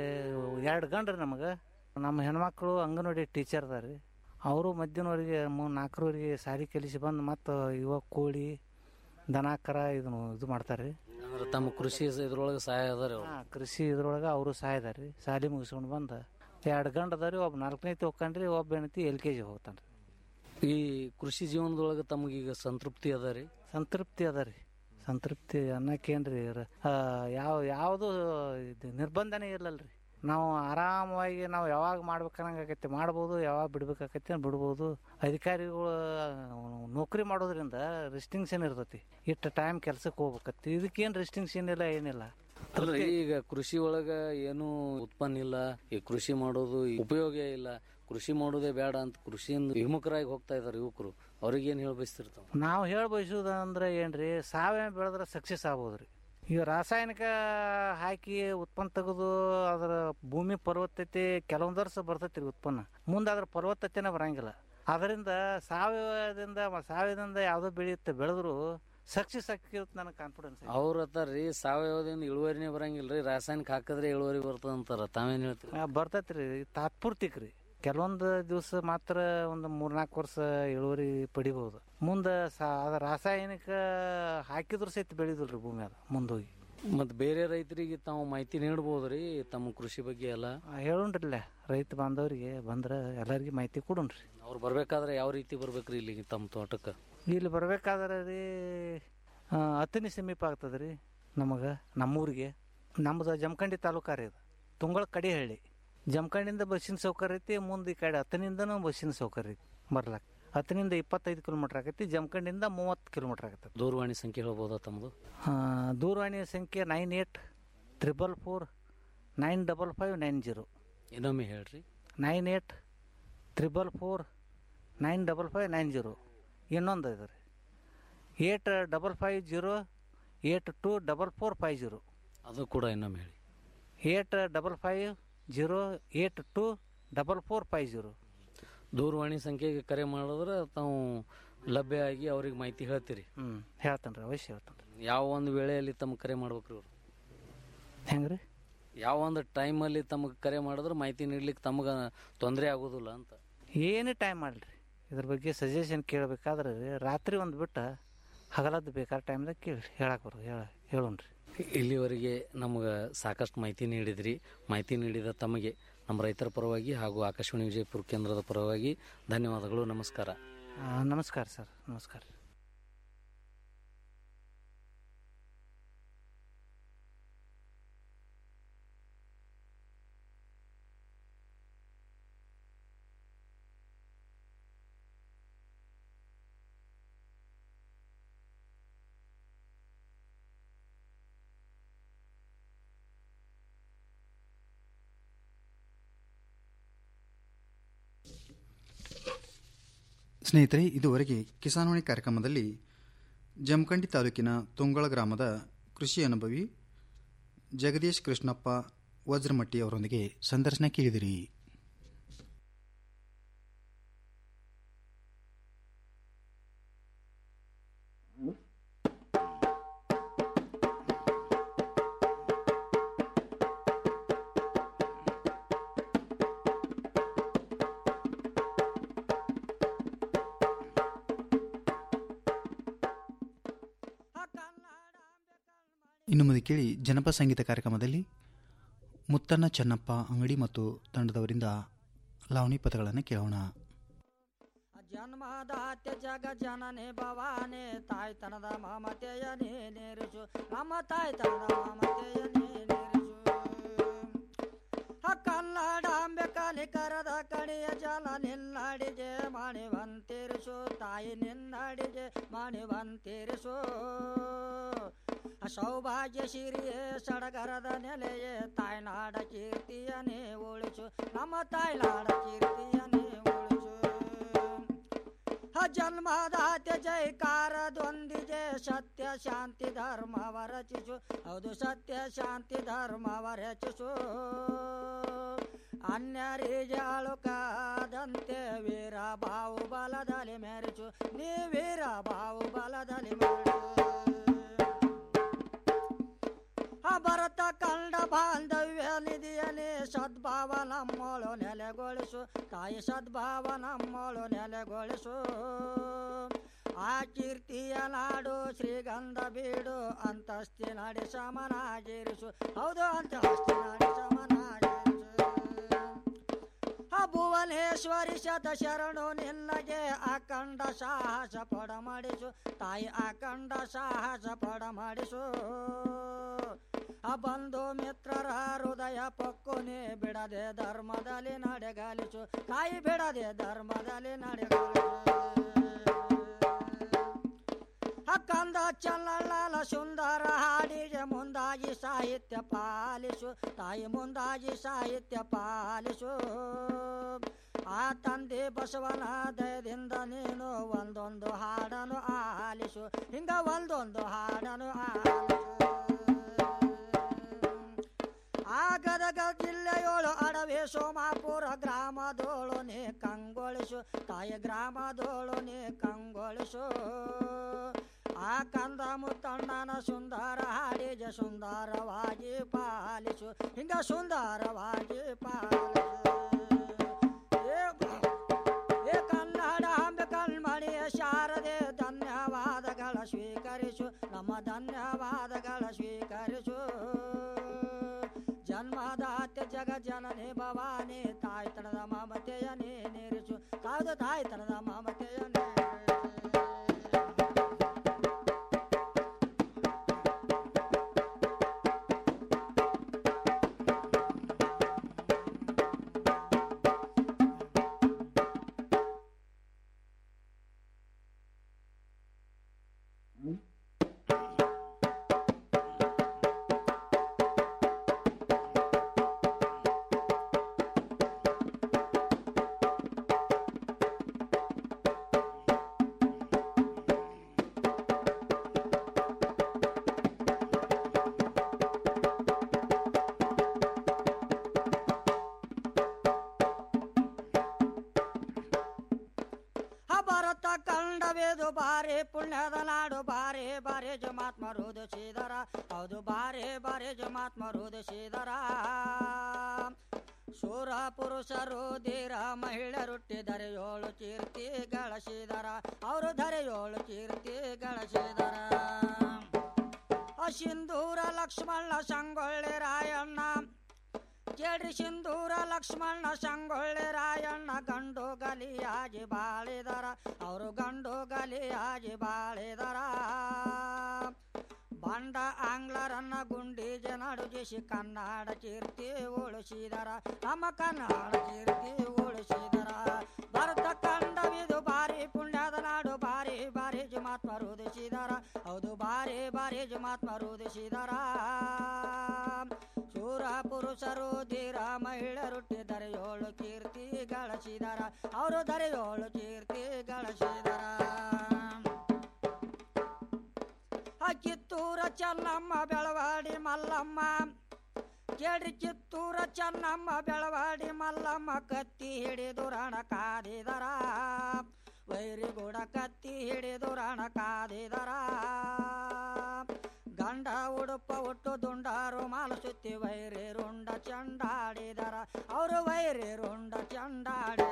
ಎರಡು ಗಂಡ್ರಿ ನಮಗೆ ನಮ್ಮ ಹೆಣ್ಮಕ್ಳು ಅಂಗನವಾಡಿ ಟೀಚರ್ ಅದಾರ ರೀ ಅವರು ಮಧ್ಯಾಹ್ನವರೆಗೆ ಮೂರು ನಾಲ್ಕರವರೆಗೆ ಸಾರಿ ಕಲಿಸಿ ಬಂದು ಮತ್ತು ಇವಾಗ ಕೋಳಿ ದನ ಕರ ಇದನ್ನು ಇದು ಮಾಡ್ತಾರೆ ರೀ ಅಂದ್ರೆ ತಮ್ಮ ಕೃಷಿ ಇದ್ರೊಳಗೆ ಸಹಾಯ ಅದಾರ ಅವ್ರು ಹಾಂ ಕೃಷಿ ಇದ್ರೊಳಗೆ ಅವರು ಸಹಾಯ ಅದಾರ ರೀ ಶಾಲೆ ಮುಗಿಸ್ಕೊಂಡು ಬಂದು ಎರಡು ಗಂಡು ಅದಾರ ರೀ ಒಬ್ಬ ನಾಲ್ಕನೇತಿ ಹೋಗ್ಕಂಡ್ರಿ ಒಬ್ಬ ಹೆಣ್ತಿ ಎಲ್ ಕೆ ಜಿ ಹೋಗ್ತಾನೆ ಈ ಕೃಷಿ ಜೀವನದೊಳಗೆ ತಮಗೀಗ ಸಂತೃಪ್ತಿ ಅದ ರೀ ಸಂತೃಪ್ತಿ ಅದ ರೀ ಸಂತೃಪ್ತಿ ಅನ್ನಕ್ಕೇನ್ರಿ ರ- ಆ, ಯಾವ ಯಾವುದು ಇದು ನಿರ್ಬಂಧನೇ ಇರಲ್ಲಲ್ರಿ ನಾವು ಆರಾಮವಾಗಿ ನಾವು ಯಾವಾಗ ಮಾಡ್ಬೇಕನ್ನಂಗಾಗೈತಿ ಮಾಡ್ಬೋದು ಯಾವಾಗ ಬಿಡ್ಬೇಕಾಗೈತಿ ಬಿಡ್ಬೋದು ಅಧಿಕಾರಿಗಳು ನೌಕರಿ ಮಾಡೋದ್ರಿಂದ ರಿಸ್ಟ್ರಿಕ್ಷನ್ ಇರ್ತೈತಿ ಇಷ್ಟು ಟೈಮ್ ಕೆಲ್ಸಕ್ಕೆ ಹೋಗ್ಬೇಕತ್ತಿ ಇದಕ್ಕೇನು ರಿಸ್ಟ್ರಿಕ್ಷನ್ ಇಲ್ಲ ಏನಿಲ್ಲ ಅಲ್ರಿ ಈಗ ಕೃಷಿ ಒಳಗ ಏನು ಉತ್ಪನ್ನ ಇಲ್ಲ ಈ ಕೃಷಿ ಮಾಡೋದು ಉಪಯೋಗ ಇಲ್ಲ ಕೃಷಿ ಮಾಡೋದೇ ಬೇಡ ಅಂತ ಕೃಷಿಯಿಂದ ವಿಮುಖರಾಗಿ ಹೋಗ್ತಾ ಇದಾರೆ ಯುವಕರು ಅವ್ರಿಗೆ ಏನ್ ಹೇಳ ಬಯಸ್ತಿರ್ತಾವ ನಾವು ಹೇಳ ಬಯಸೋದಂದ್ರೆ ಏನ್ರಿ ಸಾವಯವ ಬೆಳೆದ್ರೆ ಸಕ್ಸಸ್ ಆಗ್ಬೋದು ರೀ ಈಗ ರಾಸಾಯನಿಕ ಹಾಕಿ ಉತ್ಪನ್ನ ತೆಗೆದು ಅದರ ಭೂಮಿ ಫಲವತ್ತತೆ ಕೆಲವೊಂದು ವರ್ಷ ಬರ್ತೈತಿ ರೀ ಉತ್ಪನ್ನ ಮುಂದೆ ಅದ್ರ ಫಲವತ್ತತೆನೇ ಬರಂಗಿಲ್ಲ ಅದರಿಂದ ಸಾವಯವದಿಂದ ಮ- ಸಾವಯವದಿಂದ ಯಾವುದೋ ಬೆಳೆಯುತ್ತೆ ಬೆಳೆದ್ರು ಸಕ್ಸಸ್ ಆಗಿರುತ್ತೆ ನನಗೆ ಕಾನ್ಫಿಡೆನ್ಸ್ ಅವ್ರ ಹತ್ತಾರ್ರಿ ಸಾವಯವದಿಂದ ಇಳುವರಿನೇ ಬರಂಗಿಲ್ರಿ ರಾಸಾಯನಿಕ ಹಾಕಿದ್ರೆ ಇಳುವರಿ ಬರ್ತದ ಅಂತಾರ ತಾವೇನ್ ಹೇಳ್ತೀರಿ ಬರ್ತೈತಿ ರೀ ತಾತ್ಪೂರ್ತಿಕ್ ರೀ ಕೆಲವೊಂದು ದಿವಸ ಮಾತ್ರ ಒಂದು ಮೂರ್ನಾಲ್ಕು ವರ್ಷ ಇಳುವರಿ ಪಡಿಬಹುದು ಮುಂದೆ ಸಾ ಅದ ರಾಸಾಯನಿಕ ಹಾಕಿದ್ರು ಸಹಿತ ಬೆಳೆದಿಲ್ರಿ ಭೂಮಿ ಅದು ಮುಂದೋಗಿ ಮತ್ ಬೇರೆ ರೈತರಿಗೆ ತಾವು ಮಾಹಿತಿ ನೀಡ್ಬೋದ್ರಿ ತಮ್ಮ ಕೃಷಿ ಬಗ್ಗೆ ಎಲ್ಲ ಹೇಳುಣ್ರಿಲ್ಲ ರೈತ ಬಾಂಧವರಿಗೆ ಬಂದ್ರೆ ಎಲ್ಲರಿಗೆ ಮಾಹಿತಿ ಕೊಡುಣ್ರಿ ಅವ್ರು ಬರ್ಬೇಕಾದ್ರೆ ಯಾವ ರೀತಿ ಬರ್ಬೇಕ್ರಿ ಇಲ್ಲಿ ತಮ್ಮ ತೋಟಕ್ಕೆ ಇಲ್ಲಿ ಬರ್ಬೇಕಾದ್ರೆ ರೀ ಆ, ಹತ್ತನೇ ಸಮೀಪ ಆಗ್ತದೆ ರೀ ನಮಗೆ ನಮ್ಮೂರಿಗೆ ನಮ್ಮದು ಜಮಖಂಡಿ ತಾಲೂಕ ರೀ ಅದು ತುಂಗಳ ಕಡಿಹಳ್ಳಿ ಜಮಖಂಡಿಂದ ಬಸ್ಸಿನ ಸೌಕರ್ಯ ಐತಿ ಮುಂದೆ ಈ ಕಡೆ ಹತ್ತನಿಂದನೂ ಬಸ್ಸಿನ ಸೌಕರ್ಯ ಐತಿ ಬರ್ಲಾಕ ಹತ್ತನಿಂದ ಇಪ್ಪತ್ತೈದು ಕಿಲೋಮೀಟ್ರ್ ಆಗೈತಿ ಜಮಖಂಡಿಂದ ಮೂವತ್ತು ಕಿಲೋಮೀಟ್ರ್ ಆಗತ್ತೆ ದೂರವಾಣಿ ಸಂಖ್ಯೆ ಹೇಳ್ಬೋದಾ ತಮ್ಮದು ಆ, ದೂರವಾಣಿ ಸಂಖ್ಯೆ nine eight triple four nine double five nine zero ಇನ್ನೊಮ್ಮೆ ಹೇಳ್ರಿ nine eight triple four nine double five nine zero ಇನ್ನೊಂದು ಇದೆ ರೀ eight double five zero eight two double four five zero ಅದು ಕೂಡ ಇನ್ನೊಮ್ಮೆ ಹೇಳಿ eight double five zero eight two double four five zero ದೂರವಾಣಿ ಸಂಖ್ಯೆಗೆ ಕರೆ ಮಾಡಿದ್ರೆ ತಾವು ಲಭ್ಯ ಆಗಿ ಅವ್ರಿಗೆ ಮಾಹಿತಿ ಹೇಳ್ತೀರಿ ಹ್ಞೂ ಹೇಳ್ತಾನೆ ರೀ ಅವಶ್ಯ ಹೇಳ್ತಾನೆ ಯಾವ ಒಂದು ವೇಳೆಯಲ್ಲಿ ತಮಗೆ ಕರೆ ಮಾಡ್ಬೇಕ್ರಿ ಅವ್ರು ಹೆಂಗೆ ರೀ ಯಾವ ಒಂದು ಟೈಮಲ್ಲಿ ತಮಗೆ ಕರೆ ಮಾಡಿದ್ರೆ ಮಾಹಿತಿ ನೀಡ್ಲಿಕ್ಕೆ ತಮಗೆ ತೊಂದರೆ ಆಗೋದಿಲ್ಲ ಅಂತ ಏನೇ ಟೈಮ್ ಮಾಡಲಿ ಇದ್ರ ಬಗ್ಗೆ ಸಜೆಷನ್ ಕೇಳಬೇಕಾದ್ರೆ ರೀ ರಾತ್ರಿ ಒಂದು ಬಿಟ್ಟು ಹಗಲದ್ದು ಬೇಕಾದ ಟೈಮ್ದಾಗ ಕೇಳಿ ಹೇಳಕ್ಕೆ ಬರೋದು ಹೇಳ ಹೇಳೋಣ್ರಿ ಇಲ್ಲಿವರೆಗೆ ನಮಗೆ ಸಾಕಷ್ಟು ಮಾಹಿತಿ ನೀಡಿದ್ರಿ ಮಾಹಿತಿ ನೀಡಿದ ತಮಗೆ ನಮ್ಮ ರೈತರ ಪರವಾಗಿ ಹಾಗೂ ಆಕಾಶವಾಣಿ ವಿಜಯಪುರ ಕೇಂದ್ರದ ಪರವಾಗಿ ಧನ್ಯವಾದಗಳು ನಮಸ್ಕಾರ ಆ, ನಮಸ್ಕಾರ ಸರ್ ನಮಸ್ಕಾರ ಸ್ನೇಹಿತರೆ ಇದುವರೆಗೆ ಕಿಸಾನ್ವಾಣಿ ಕಾರ್ಯಕ್ರಮದಲ್ಲಿ ಜಮಖಂಡಿ ತಾಲೂಕಿನ ತುಂಗಳ ಗ್ರಾಮದ ಕೃಷಿ ಅನುಭವಿ ಜಗದೀಶ್ ಕೃಷ್ಣಪ್ಪ ವಜ್ರಮಟ್ಟಿ ಅವರೊಂದಿಗೆ ಸಂದರ್ಶನ ಕೇಳಿದಿರಿ ಇನ್ನು ಮುಂದೆ ಕೇಳಿ ಜನಪದ ಸಂಗೀತ ಕಾರ್ಯಕ್ರಮದಲ್ಲಿ ಮುತ್ತಣ್ಣ ಚೆನ್ನಪ್ಪ ಅಂಗಡಿ ಮತ್ತು ತಂಡದವರಿಂದ ಲಾವಣಿ ಪದಗಳನ್ನು ಕೇಳೋಣ ಜನ್ಮದಾತ್ಯ ಜಗ ಜನನಿ ಭವಾನಿ ತಾಯ್ತನದ ಮಮತೆಯ ನೀರಿಸು ನಮ್ಮ ತಾಯ್ತನದ ಮಮತೆಯ ನೀರಿಸು ಕನ್ನಡಾಂಬೆ ಕಲಿಕರದ ಕಡೆಯ ಜಲ ನಿನ್ನಡಿಗೆ ಮಣಿವಂತಿರಿಸು ತಾಯಿ ನಿನ್ನಡಿಗೆ ಮಣಿವಂತಿರಿಸು ಸೌಭಾಗ್ಯ ಸಿರಿಯೇ ಸಡಗರದ ನೆಲೆಯೇ ತಾಯ್ನಾಡ ಕೀರ್ತಿಯನೇ ಉಳಿಸು ನಮ್ಮ ತಾಯ್ನಾಡ ಕೀರ್ತಿಯನೇ ಉಳಿಸು ಜನ್ಮದಾತ್ಯ ಜೈಕಾರದೊಂದಿಗೆ ಸತ್ಯ ಶಾಂತಿ ಧರ್ಮವ ರಚಿಸು ಹೌದು ಸತ್ಯ ಶಾಂತಿ ಧರ್ಮವ ರಚಿಸು ಅನ್ಯರಿಗೆ ಅಳುಕಾದಂತೆ ವೀರ ಬಾಹುಬಲದಲ್ಲಿ ಮೆರೆಸು ನೀ ವೀರ ಬಾಹುಬಲದಲ್ಲಿ ಮೆರೆಸು ಭರತ ಕಂಡ ಬಾಂಧವ್ಯ ನಿಧಿಯಲಿ ಸದ್ಭಾವ ನಮ್ಮೋಳು ನೆಲೆಗೊಳಿಸು ತಾಯಿ ಸದ್ಭಾವ ನಮ್ಮೋಳು ನೆಲೆಗೊಳಿಸು ಆ ಕೀರ್ತಿಯ ನಾಡು ಶ್ರೀಗಂಧ ಬೀಡು ಅಂತಸ್ತಿ ನಡಿ ಸಮನಾಗಿರಿಸು ಹೌದು ಅಂತಸ್ತಿ ನಡಿ ಸಮನಾಗಿರಿಸು ಆ ಭುವನೇಶ್ವರಿ ಶತ ಶರಣು ನಿನ್ನಗೆ ಅಖಂಡ ಸಾಹಸ ಪಡ ಮಾಡಿಸು ತಾಯಿ ಅಖಂಡ ಸಾಹಸ ಪಡ ಮಾಡಿಸು ಆ ಬಂಧು ಮಿತ್ರರ ಹೃದಯ ಪಕ್ಕುನಿ ಬಿಡದೆ ಧರ್ಮದಲ್ಲಿ ನಡೆಗಾಲಿಸು ತಾಯಿ ಬಿಡದೆ ಧರ್ಮದಲ್ಲಿ ನಡೆಗಾಲಿಸು ಕಂದ ಚಲ್ಲಲಾಲ ಸುಂದರ ಹಾಡಿಗೆ ಮುಂದಾಗಿ ಸಾಹಿತ್ಯ ಪಾಲಿಸು ತಾಯಿ ಮುಂದಾಗಿ ಸಾಹಿತ್ಯ ಪಾಲಿಸು ಆ ತಂದೆ ಬಸವನ ದಯದಿಂದ ನೀನು ಒಂದೊಂದು ಹಾಡನು ಆಲಿಸು ಹಿಂಗ ಒಂದೊಂದು ಹಾಡನು ಆಲಿಸು ಆ ಗದಗ ಜಿಲ್ಲೆಯೋಳು ಅಡವೆ ಸೋಮಾಪುರ ಗ್ರಾಮದೋಳು ನೀ ಕಂಗೊಳಿಸು ತಾಯಿ ಗ್ರಾಮದೋಳು ನೀ ಕಂಗೊಳಿಸು ಆ ಕಂದ ಮುತ್ತಣ್ಣನ ಸುಂದರ ಹಾಡಿಗೆ ಸುಂದರವಾಗಿ ಪಾಲಿಸು ಹಿಂಗ ಸುಂದರವಾಗಿ ಪಾಲಿಸು ಏ ಬ- ಏ ಕನ್ನಡ ಅಂಬೆ ಕಣ್ಮಣಿಯ ಶಾರದೆ ಧನ್ಯವಾದಗಳ ಸ್ವೀಕರಿಸು ನಮ್ಮ ಧನ್ಯವಾದಗಳ ಸ್ವೀಕರಿಸು ಜನ್ಮದಾತ್ಯ ಜಗ ಜನನಿ ಭವಾನಿ ತಾಯ್ತನದ ಮಮತೆಯ ನೀರಿಸು ಕಾದು ತಾಯ್ತನದ ಮಮತೆಯ ಭರತ ಕಂಡವೇದು ಬಾರಿ ಪುಣ್ಯದ ನಾಡು ಬಾರಿ ಬಾರಿ ಜಮಾತ್ಮರುದು ಶ್ರೀಧರ ಹೌದು ಬಾರಿ ಬಾರಿ ಜಮಾತ್ಮರುದು ಶ್ರೀಧರ ಶೂರ ಪುರುಷರು ಧೀರ ಮಹಿಳೆಯರುಟ್ಟಿ ಧರೆಯೋಳು ಕೀರ್ತಿ ಗಳಸಿದರ ಅವರು ಧರೆಯೋಳು ಕೀರ್ತಿ ಗಳಸಿದರ ಆ ಸಿಂಧೂರ ಲಕ್ಷ್ಮಣ ಸಂಗೊಳ್ಳಿ ರಾಯಣ್ಣ ಕೇಳ್ರಿ ಸಿಂಧೂರ ಲಕ್ಷ್ಮಣ ಸಂಗೊಳ್ಳಿ ರಾಯಣ್ಣ ಗಂಡು ಗಲಿಯಾಗಿ ಬಾಳಿದರ ಅವರು ಗಂಡು ಗಲಿಯಾಗಿ ಬಾಳಿದರ ಬಂಡ ಆಂಗ್ಲರನ್ನ ಗುಂಡಿಗೆ ನಡುಗಿಸಿ ಕನ್ನಡ ಕೀರ್ತಿ ಉಳಿಸಿದರ ನಮ್ಮ ಕನ್ನಡ ಕೀರ್ತಿ ಉಳಿಸಿದರ ಭರತ ಕಂಡವಿದು ಬಾರಿ ಪುಣ್ಯದ ನಾಡು ಬಾರಿ ಬಾರಿ ಜಮಾತ್ಮ ರುದಿಸಿದರ ಹೌದು ಬಾರಿ ಬಾರಿ ಜಮಾತ್ಮ ರುದಿಸಿದರ ಶೂರ ಪುರುಷರು ಧೀರ ಮಹಿಳೆಯರುಟ್ಟಿ ದರೆಯೋಳು ಕೀರ್ತಿ ಗಳಿಸಿದರ ಅವರು ದರೆಯೋಳು ಕೀರ್ತಿ ಗಳಿಸಿದರ ಆ ಕಿತ್ತೂರ ಚೆನ್ನಮ್ಮ ಬೆಳವಾಡಿ ಮಲ್ಲಮ್ಮ ಕೇಳ್ರಿ ಕಿತ್ತೂರ ಚೆನ್ನಮ್ಮ ಬೆಳವಾಡಿ ಮಲ್ಲಮ್ಮ ಕತ್ತಿ ಹಿಡಿದು ರಣ ಕಾದಿದರ ವೈರಿಗೂಡ ಕತ್ತಿ ಹಿಡಿದು ರಣ ಕಾದಿದರ ಗಂಡ ಉಡುಪ ಒಟ್ಟು ದುಂಡಾರು ಮಾಲ ಸುತ್ತಿ ವೈರಿ ರುಂಡ ಚಂಡಾಡಿದರ ಅವರು ವೈರಿ ರುಂಡ ಚಂಡಾಡಿ